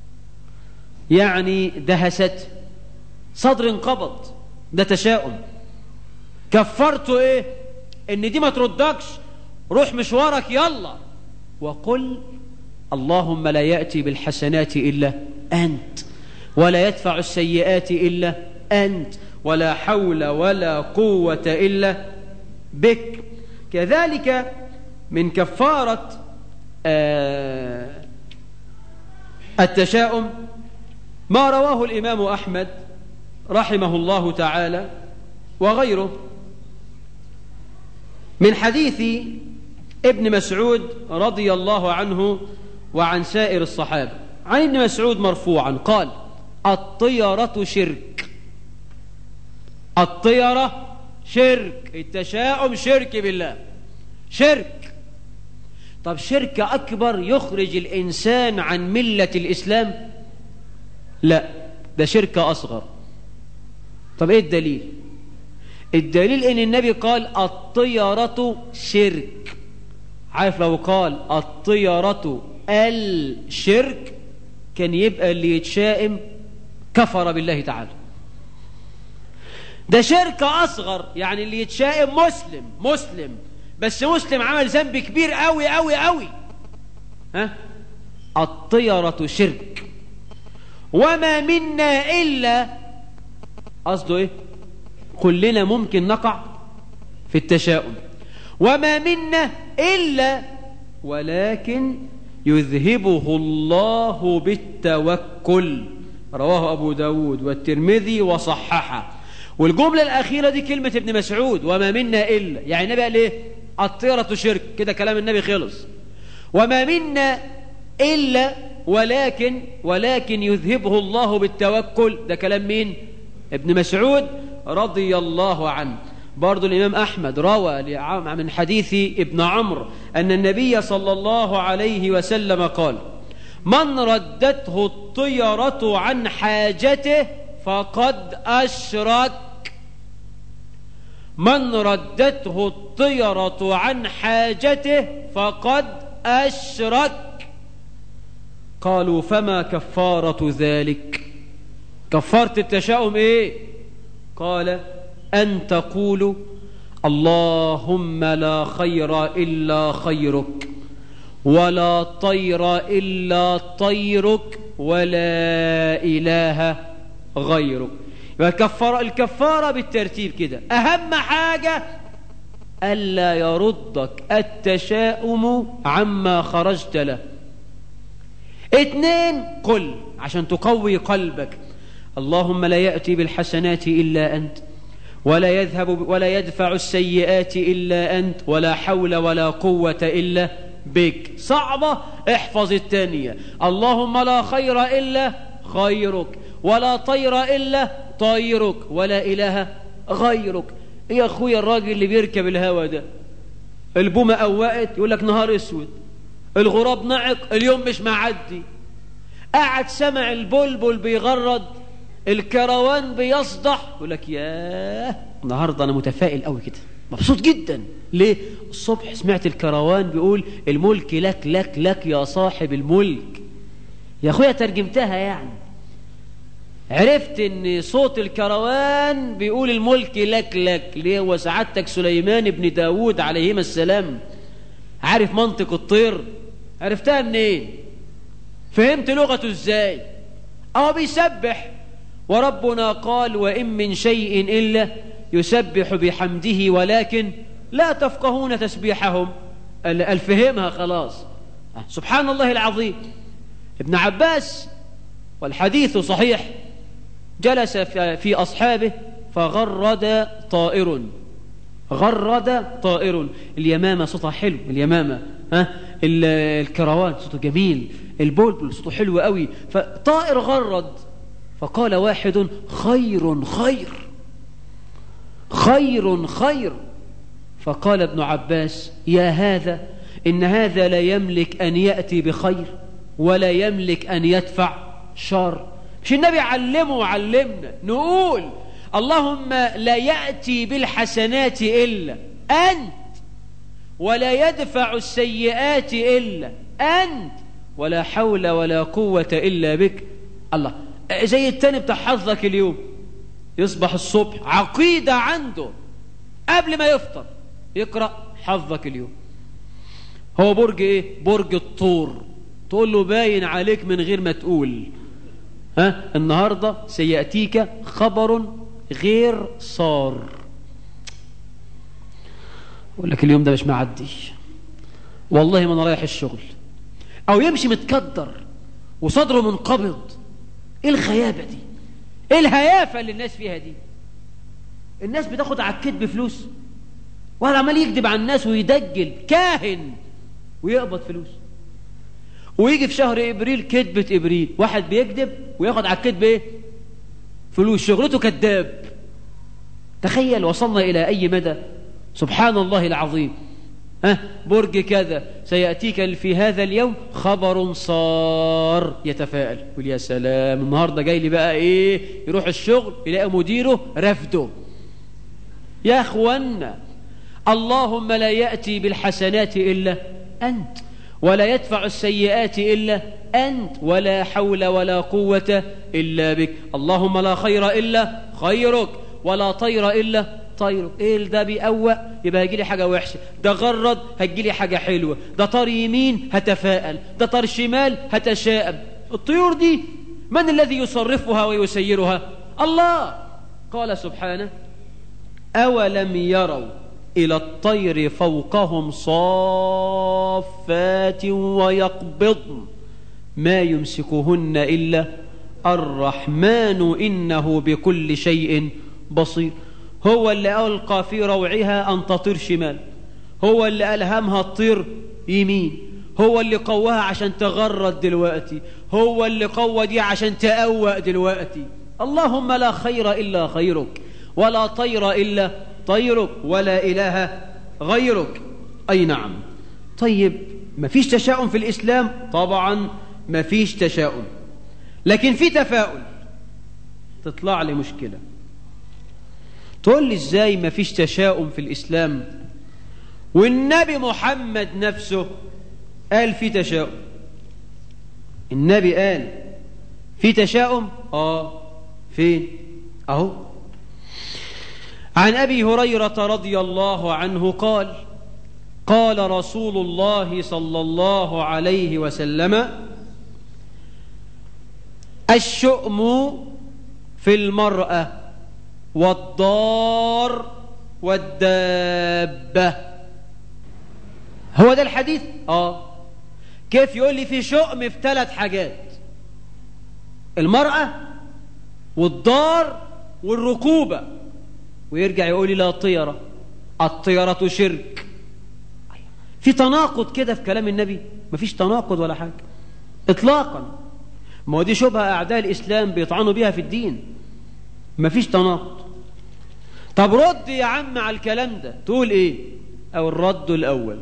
يعني دهست صدر انقبض ده تشاؤم كفرته ايه ان دي ما تردكش روح مشوارك يلا وقل اللهم لا يأتي بالحسنات إلا أنت ولا يدفع السيئات إلا أنت ولا حول ولا قوة إلا بك كذلك من كفارة آه التشاؤم ما رواه الإمام أحمد رحمه الله تعالى وغيره من حديث ابن مسعود رضي الله عنه وعن سائر الصحابة عن ابن مسعود مرفوعا قال الطيرة شرك الطيرة شرك التشاؤم شرك بالله شرك طب شرك أكبر يخرج الإنسان عن ملة الإسلام لا ده شرك أصغر طب إيه الدليل الدليل إن النبي قال الطيرة شرك عارف لو قال الطيرة الشرك كان يبقى اللي يتشائم كفر بالله تعالى ده شرك أصغر يعني اللي يتشائم مسلم مسلم بس مسلم عمل ذنب كبير قوي قوي قوي ها الطيرة شرك وما منا إلا قصده إيه كلنا ممكن نقع في التشاؤم وما منا إلا ولكن يذهبه الله بالتوكل رواه أبو داود والترمذي وصححه والجملة الأخيرة دي كلمة ابن مسعود وما منا إلا يعني النبي قال إيه الطيرة شرك كده كلام النبي خلص وما منا إلا ولكن ولكن يذهبه الله بالتوكل ده كلام مين ابن مسعود رضي الله عنه برضو الإمام أحمد روى من حديث ابن عمرو أن النبي صلى الله عليه وسلم قال من ردته الطيرة عن حاجته فقد أشرك من ردته الطيرة عن حاجته فقد أشرك قالوا فما كفارة ذلك كفارة التشاؤم إيه قال أن تقولوا اللهم لا خير إلا خيرك ولا طير إلا طيرك ولا إله غيرك الكفارة, الكفارة بالترتيب كده أهم حاجة ألا يردك التشاؤم عما خرجت له اثنين قل عشان تقوي قلبك اللهم لا يأتي بالحسنات إلا أنت ولا يذهب ولا يدفع السيئات إلا أنت ولا حول ولا قوة إلا بك صعبة احفظ التانية اللهم لا خير إلا خيرك ولا طير إلا طيرك ولا إله غيرك يا أخويا الراجل اللي بيركب الهوا ده البومة قوقت يقول لك نهار اسود الغراب نعق اليوم مش معدي قاعد سمع البلبل بيغرد الكروان بيصدح يقول لك ياه النهارده انا متفائل قوي كده مبسوط جدا ليه الصبح سمعت الكروان بيقول الملك لك لك لك يا صاحب الملك يا اخويا ترجمتها يعني عرفت ان صوت الكروان بيقول الملك لك لك ليه هو سعادتك سليمان بن داود عليهما السلام عارف منطق الطير عرفتها منين إيه؟ فهمت لغته ازاي اه بيسبح وربنا قال وإن من شيء إلا يسبح بحمده ولكن لا تفقهون تسبيحهم الفهمها خلاص سبحان الله العظيم ابن عباس والحديث صحيح جلس في أصحابه فغرد طائر غرد طائر اليمامة صوتها حلو اليمامة ها الكروان صوته جميل البلبل صوته حلو قوي فطائر غرد فقال واحد خير خير خير خير فقال ابن عباس يا هذا إن هذا لا يملك أن يأتي بخير ولا يملك أن يدفع شر مش النبي علمه وعلمنا نقول اللهم لا يأتي بالحسنات إلا أنت ولا يدفع السيئات إلا أنت ولا حول ولا قوة إلا بك الله زي التاني بتاع حظك اليوم يصبح الصبح عقيدة عنده قبل ما يفطر يقرأ حظك اليوم هو برج ايه برج الطور تقول له باين عليك من غير ما تقول ها النهاردة سيأتيك خبر غير صار يقول لك اليوم ده مش معدي والله ما انا رايح الشغل او يمشي متكدر وصدره منقبض ايه الغيابة دي ايه الهيافة اللي الناس فيها دي الناس بتاخد على الكذب فلوس واحد عمال يكذب على الناس ويدجل كاهن ويقبض فلوس ويجي في شهر ابريل كذبة ابريل واحد بيكذب وياخد على الكذب ايه فلوس شغلته كذاب تخيل وصلنا الى اي مدى سبحان الله العظيم ها برج كذا سيأتيك في هذا اليوم خبر صار يتفائل يقول يا سلام النهاردة جاي لي بقى ايه يروح الشغل يلاقي مديره رفضه يا اخوانا اللهم لا يأتي بالحسنات إلا أنت ولا يدفع السيئات إلا أنت ولا حول ولا قوة إلا بك اللهم لا خير إلا خيرك ولا طير إلا طيرك إيه ده بيقوى يبقى هيجي لي حاجة وحشة ده غرد هتجي لي حاجة حلوة ده طار يمين هتفائل ده طار شمال هتشائم الطيور دي من الذي يصرفها ويسيرها الله قال سبحانه أولم يروا إلى الطير فوقهم صافات ويقبضن ما يمسكهن إلا الرحمن إنه بكل شيء بصير هو اللي ألقى في روعها أن تطير شمال هو اللي ألهمها الطير يمين هو اللي قواها عشان تغرد دلوقتي هو اللي قوى دي عشان تأوأ دلوقتي اللهم لا خير إلا خيرك ولا طير إلا طيرك ولا إله غيرك أي نعم طيب ما فيش تشاؤم في الإسلام طبعا ما فيش تشاؤم لكن في تفاؤل تطلع لي مشكلة تقول لي ازاي ما فيش تشاؤم في الإسلام والنبي محمد نفسه قال في تشاؤم النبي قال في تشاؤم اه فين اهو عن أبي هريرة رضي الله عنه قال قال رسول الله صلى الله عليه وسلم الشؤم في المرأة والضار والدابة هو ده الحديث آه كيف يقول لي في شؤم في ثلاث حاجات المرأة والضار والركوبة ويرجع يقول لي لا طيرة الطيرة شرك في تناقض كده في كلام النبي مفيش تناقض ولا حاجة إطلاقا ما هو دي شبهة أعداء الإسلام بيطعنوا بيها في الدين مفيش تناقض طب رد يا عم على الكلام ده تقول إيه أو الرد الأول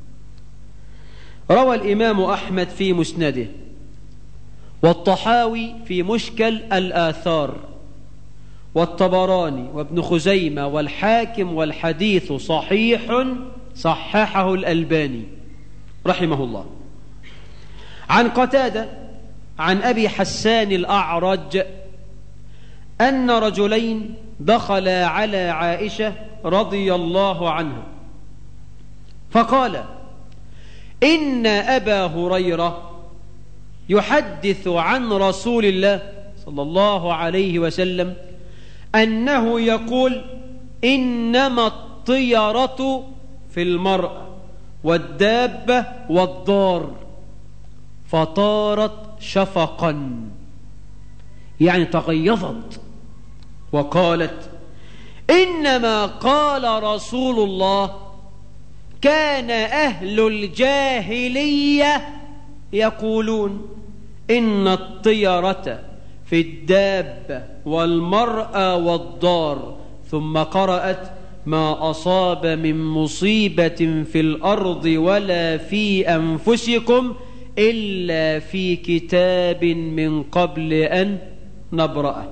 روى الإمام أحمد في مسنده والطحاوي في مشكل الآثار والطبراني وابن خزيمة والحاكم والحديث صحيح صححه الألباني رحمه الله عن قتادة عن أبي حسان الأعرج أن رجلين دخلا على عائشة رضي الله عنها فقال إن أبا هريرة يحدث عن رسول الله صلى الله عليه وسلم أنه يقول إنما الطيرة في المرأة والدابة والضار فطارت شفقا يعني تغيظت وقالت إنما قال رسول الله كان أهل الجاهلية يقولون إن الطيرة في الدابة والمرأة والدار ثم قرأت ما أصاب من مصيبة في الأرض ولا في أنفسكم إلا في كتاب من قبل أن نبرأه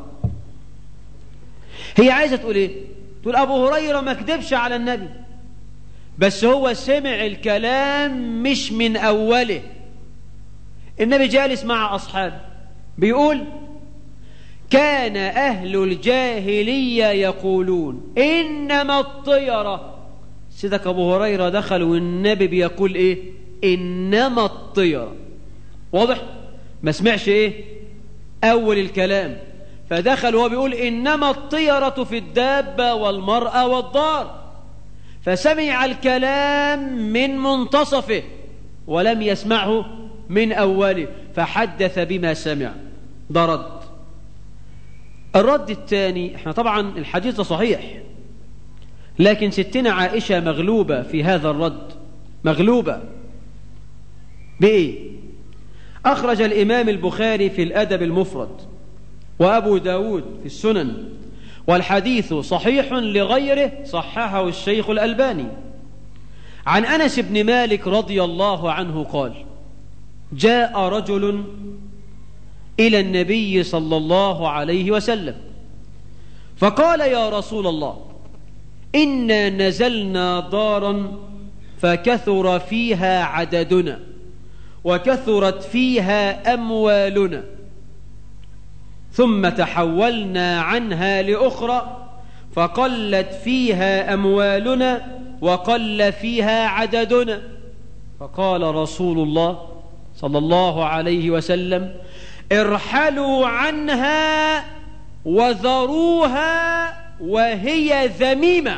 هي عايزة تقول إيه تقول أبو هريرة ما كدبش على النبي بس هو سمع الكلام مش من أوله النبي جالس مع أصحابه بيقول كان أهل الجاهلية يقولون إنما الطيرة سيدك أبو هريرة دخل والنبي بيقول إيه إنما الطيرة واضح ما سمعش إيه أول الكلام فدخل وهو بيقول إنما الطيرة في الدابة والمرأة والدار فسمع الكلام من منتصفه ولم يسمعه من أوله فحدث بما سمع ده رد الرد الثاني احنا طبعا الحديث صحيح لكن ستنا عائشة مغلوبة في هذا الرد مغلوبة بإيه أخرج الإمام البخاري في الأدب المفرد وأبو داود في السنن والحديث صحيح لغيره صححه الشيخ الألباني عن أنس بن مالك رضي الله عنه قال جاء رجل إلى النبي صلى الله عليه وسلم فقال يا رسول الله إنا نزلنا دارا فكثر فيها عددنا وكثرت فيها أموالنا ثم تحولنا عنها لأخرى فقلت فيها أموالنا وقل فيها عددنا فقال رسول الله صلى الله عليه وسلم ارحلوا عنها وذروها وهي ذميمة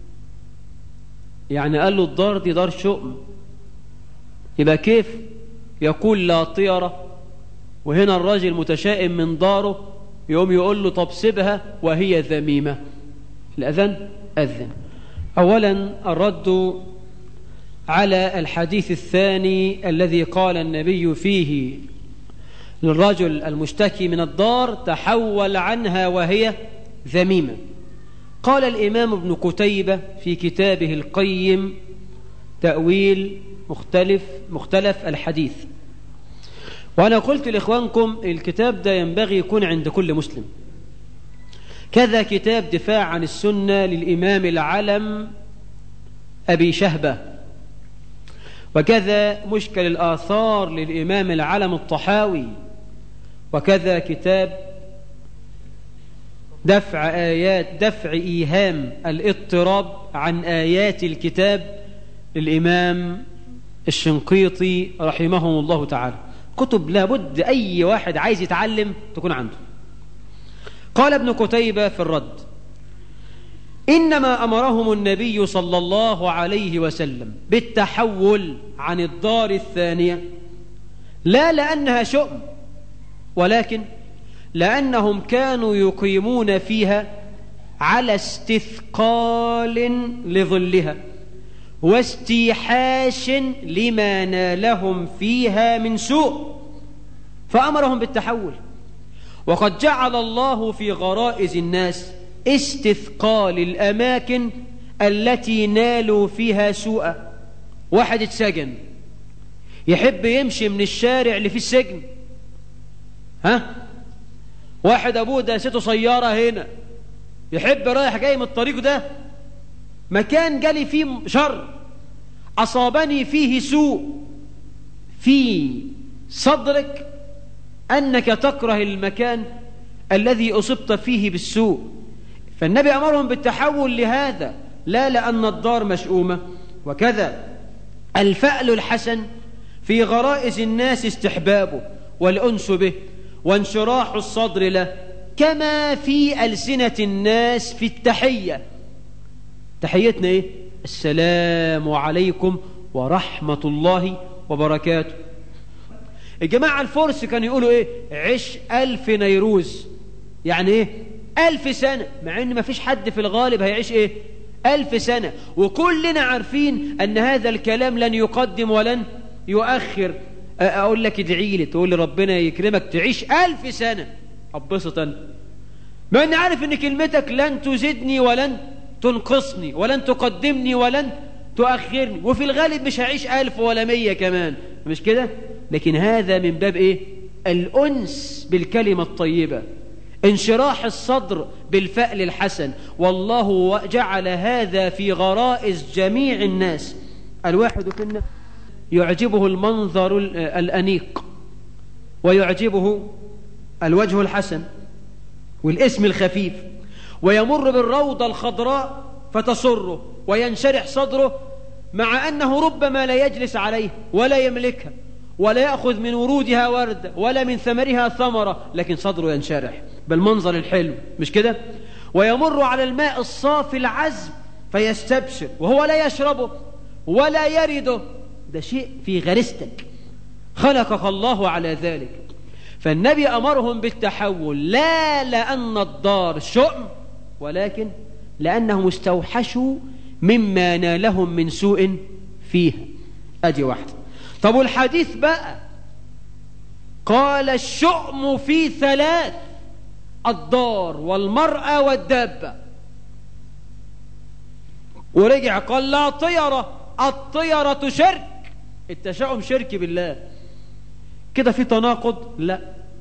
يعني قال له الدار دي دار شؤم يبقى كيف يقول لا طيرة وهنا الراجل متشائم من داره يقوم يقول له طب سيبها وهي ذميمة الأذن أذن أولا الرد على الحديث الثاني الذي قال النبي فيه للرجل المشتكي من الدار تحول عنها وهي ذميمة قال الإمام ابن قتيبة في كتابه القيم تأويل مختلف مختلف الحديث وأنا قلت لإخوانكم الكتاب ده ينبغي يكون عند كل مسلم كذا كتاب دفاع عن السنة للإمام العلم أبي شهبة وكذا مشكل الآثار للإمام العلم الطحاوي وكذا كتاب دفع آيات دفع إيهام الاضطراب عن آيات الكتاب للإمام الشنقيطي رحمه الله تعالى كتب لابد أي واحد عايز يتعلم تكون عنده قال ابن قتيبة في الرد إنما أمرهم النبي صلى الله عليه وسلم بالتحول عن الدار الثانية لا لأنها شؤم ولكن لأنهم كانوا يقيمون فيها على استثقال لظلها واستيحاش لما نالهم فيها من سوء فأمرهم بالتحول وقد جعل الله في غرائز الناس استثقال الأماكن التي نالوا فيها سوءا واحد اتسجن يحب يمشي من الشارع اللي في السجن ها واحد أبوه داسته سيارة هنا يحب رايح جاي من الطريق ده مكان جالي فيه شر أصابني فيه سوء في صدرك أنك تكره المكان الذي أصبت فيه بالسوء فالنبي أمرهم بالتحول لهذا لا لأن الدار مشؤومة وكذا الفأل الحسن في غرائز الناس استحبابه والأنس به وانشراح الصدر له كما في ألسنة الناس في التحية تحيتنا إيه؟ السلام عليكم ورحمة الله وبركاته الجماعة الفرس كانوا يقولوا إيه عش ألف نيروز يعني إيه ألف سنة مع إن ما فيش حد في الغالب هيعيش إيه ألف سنة وكلنا عارفين أن هذا الكلام لن يقدم ولن يؤخر أقول لك ادعي لي تقول لي ربنا يكرمك تعيش ألف سنة أبسط أنا مع أني عارف أن كلمتك لن تزدني ولن تنقصني ولن تقدمني ولن تؤخرني وفي الغالب مش هعيش ألف ولا مية كمان مش كده لكن هذا من باب إيه الأنس بالكلمة الطيبة انشراح الصدر بالفأل الحسن والله جعل هذا في غرائز جميع الناس الواحد فينا يعجبه المنظر الأنيق ويعجبه الوجه الحسن والاسم الخفيف ويمر بالروضة الخضراء فتسره وينشرح صدره مع أنه ربما لا يجلس عليه ولا يملكها ولا يأخذ من ورودها وردة ولا من ثمرها ثمرة لكن صدره ينشرح بالمنظر الحلو مش كده ويمر على الماء الصافي العذب فيستبشر وهو لا يشربه ولا يرده ده شيء في غريزتك خلقك الله على ذلك فالنبي أمرهم بالتحول لا لأن الدار شؤم ولكن لأنهم استوحشوا مما نالهم من سوء فيها أدي واحدة طب والحديث بقى قال الشؤم في ثلاث الدار والمرأة والدابة ورجع قال لا طيرة الطيرة شرك التشاؤم شرك بالله كده في تناقض لا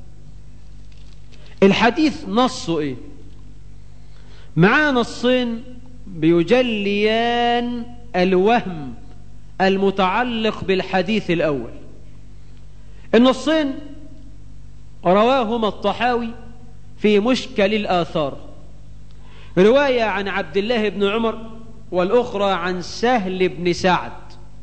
الحديث نصه ايه معاه نصين بيجليان الوهم المتعلق بالحديث الأول النصين رواهما الطحاوي في مشكل الآثار رواية عن عبد الله بن عمر والأخرى عن سهل بن سعد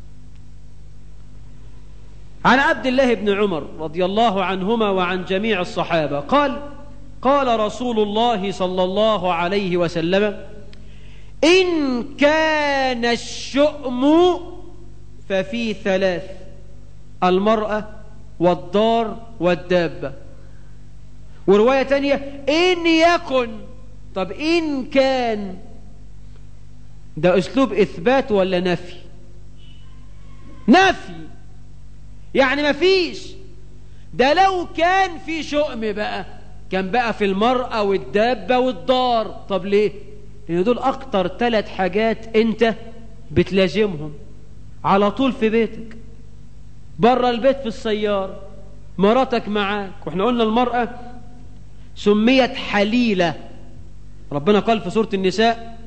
عن عبد الله بن عمر رضي الله عنهما وعن جميع الصحابة قال قال رسول الله صلى الله عليه وسلم إن كان الشؤم ففي ثلاث المرأة والدار والدابة ورواية تانية إن يكن طب إن كان ده أسلوب إثبات ولا نفي نفي يعني ما فيش ده لو كان في شؤم بقى كان بقى في المرأة والدابة والدار طب ليه لأن دول أكتر ثلاث حاجات أنت بتلازمهم على طول في بيتك بره البيت في السيارة مراتك معاك واحنا قلنا المرأة سميت حليلة ربنا قال في سورة النساء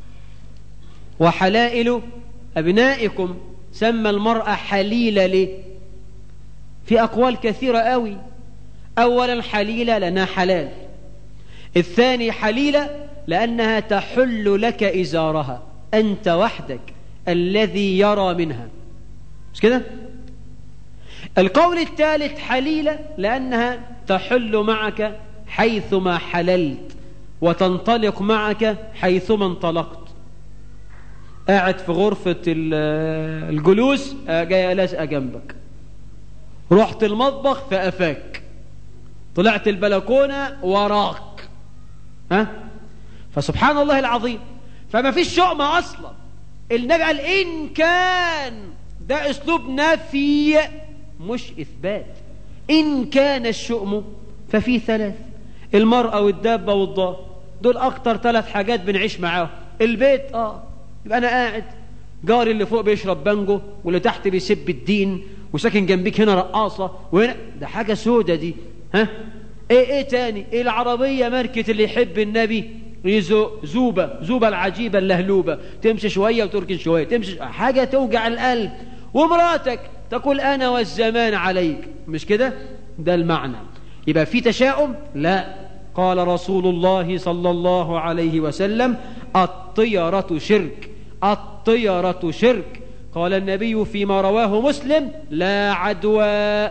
وحلائل أبنائكم سمى المرأة حليلة ليه في أقوال كثيرة قوي أولا حليلة لأنها حلال الثاني حليلة لأنها تحل لك إزارها أنت وحدك الذي يرى منها مش كده القول الثالث حليلة لأنها تحل معك حيثما حللت وتنطلق معك حيثما انطلقت قاعد في غرفة الجلوس جاية لازقة جنبك رحت المطبخ فأفاك طلعت البلكونة وراك ها فسبحان الله العظيم فما فيش شؤم أصلا النبي قال إن كان ده أسلوب نفي مش إثبات إن كان الشؤم ففي ثلاث المرأة والدابة والضار دول أكتر ثلاث حاجات بنعيش معاهم البيت آه يبقى أنا قاعد جاري اللي فوق بيشرب بانجو واللي تحت بيسب الدين وساكن جنبيك هنا رقاصة وهنا ده حاجة سودة دي ها ايه ايه تاني ايه العربية ماركة اللي يحب النبي يزو زوبة زوبة العجيبة اللهلوبة تمشي شوية وتركن شوية تمشي حاجة توجع القلب ومراتك تقول أنا والزمان عليك مش كده ده المعنى يبقى في تشاؤم لا قال رسول الله صلى الله عليه وسلم الطيرة شرك الطيرة شرك قال النبي فيما رواه مسلم لا عدوى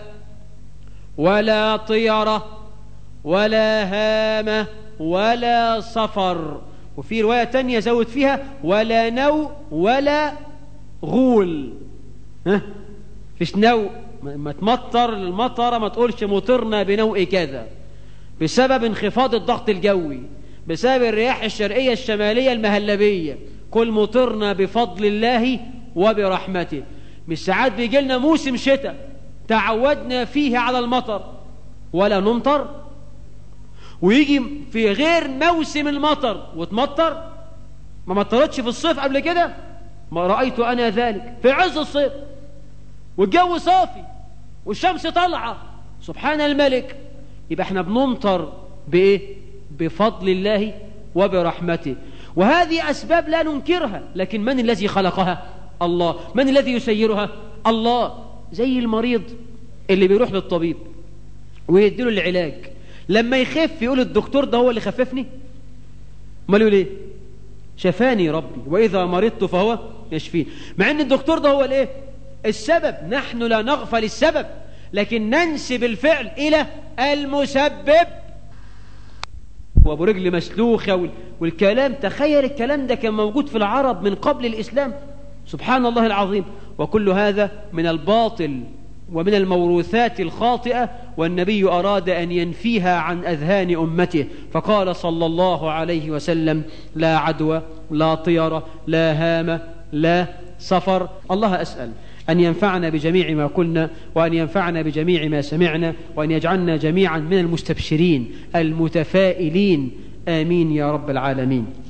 ولا طيرة ولا هامة ولا صفر وفي رواية تانية زود فيها ولا نو ولا غول ها فيش نو ما تمطر المطر ما تقولش مطرنا بنوء كذا بسبب انخفاض الضغط الجوي بسبب الرياح الشرقية الشمالية المهلبية كل مطرنا بفضل الله وبرحمته مش ساعات بيجي لنا موسم شتاء تعودنا فيه على المطر ولا نمطر ويجي في غير موسم المطر وتمطر ما مطرتش في الصيف قبل كده ما رأيت أنا ذلك في عز الصيف والجو صافي والشمس طالعة سبحان الملك يبقى احنا بنمطر بإيه بفضل الله وبرحمته وهذه أسباب لا ننكرها لكن من الذي خلقها الله من الذي يسيرها الله زي المريض اللي بيروح للطبيب ويديله العلاج لما يخف يقول الدكتور ده هو اللي خففني ما يقول ايه شفاني ربي وإذا مرضت فهو يشفين مع ان الدكتور ده هو الايه السبب نحن لا نغفل السبب لكن ننسب الفعل إلى المسبب وابو رجل مسلوخة والكلام تخيل الكلام ده كان موجود في العرب من قبل الإسلام سبحان الله العظيم وكل هذا من الباطل ومن الموروثات الخاطئة والنبي أراد أن ينفيها عن أذهان أمته فقال صلى الله عليه وسلم لا عدوى لا طيرة لا هامة لا سفر الله أسأل أن ينفعنا بجميع ما قلنا وأن ينفعنا بجميع ما سمعنا وأن يجعلنا جميعا من المستبشرين المتفائلين آمين يا رب العالمين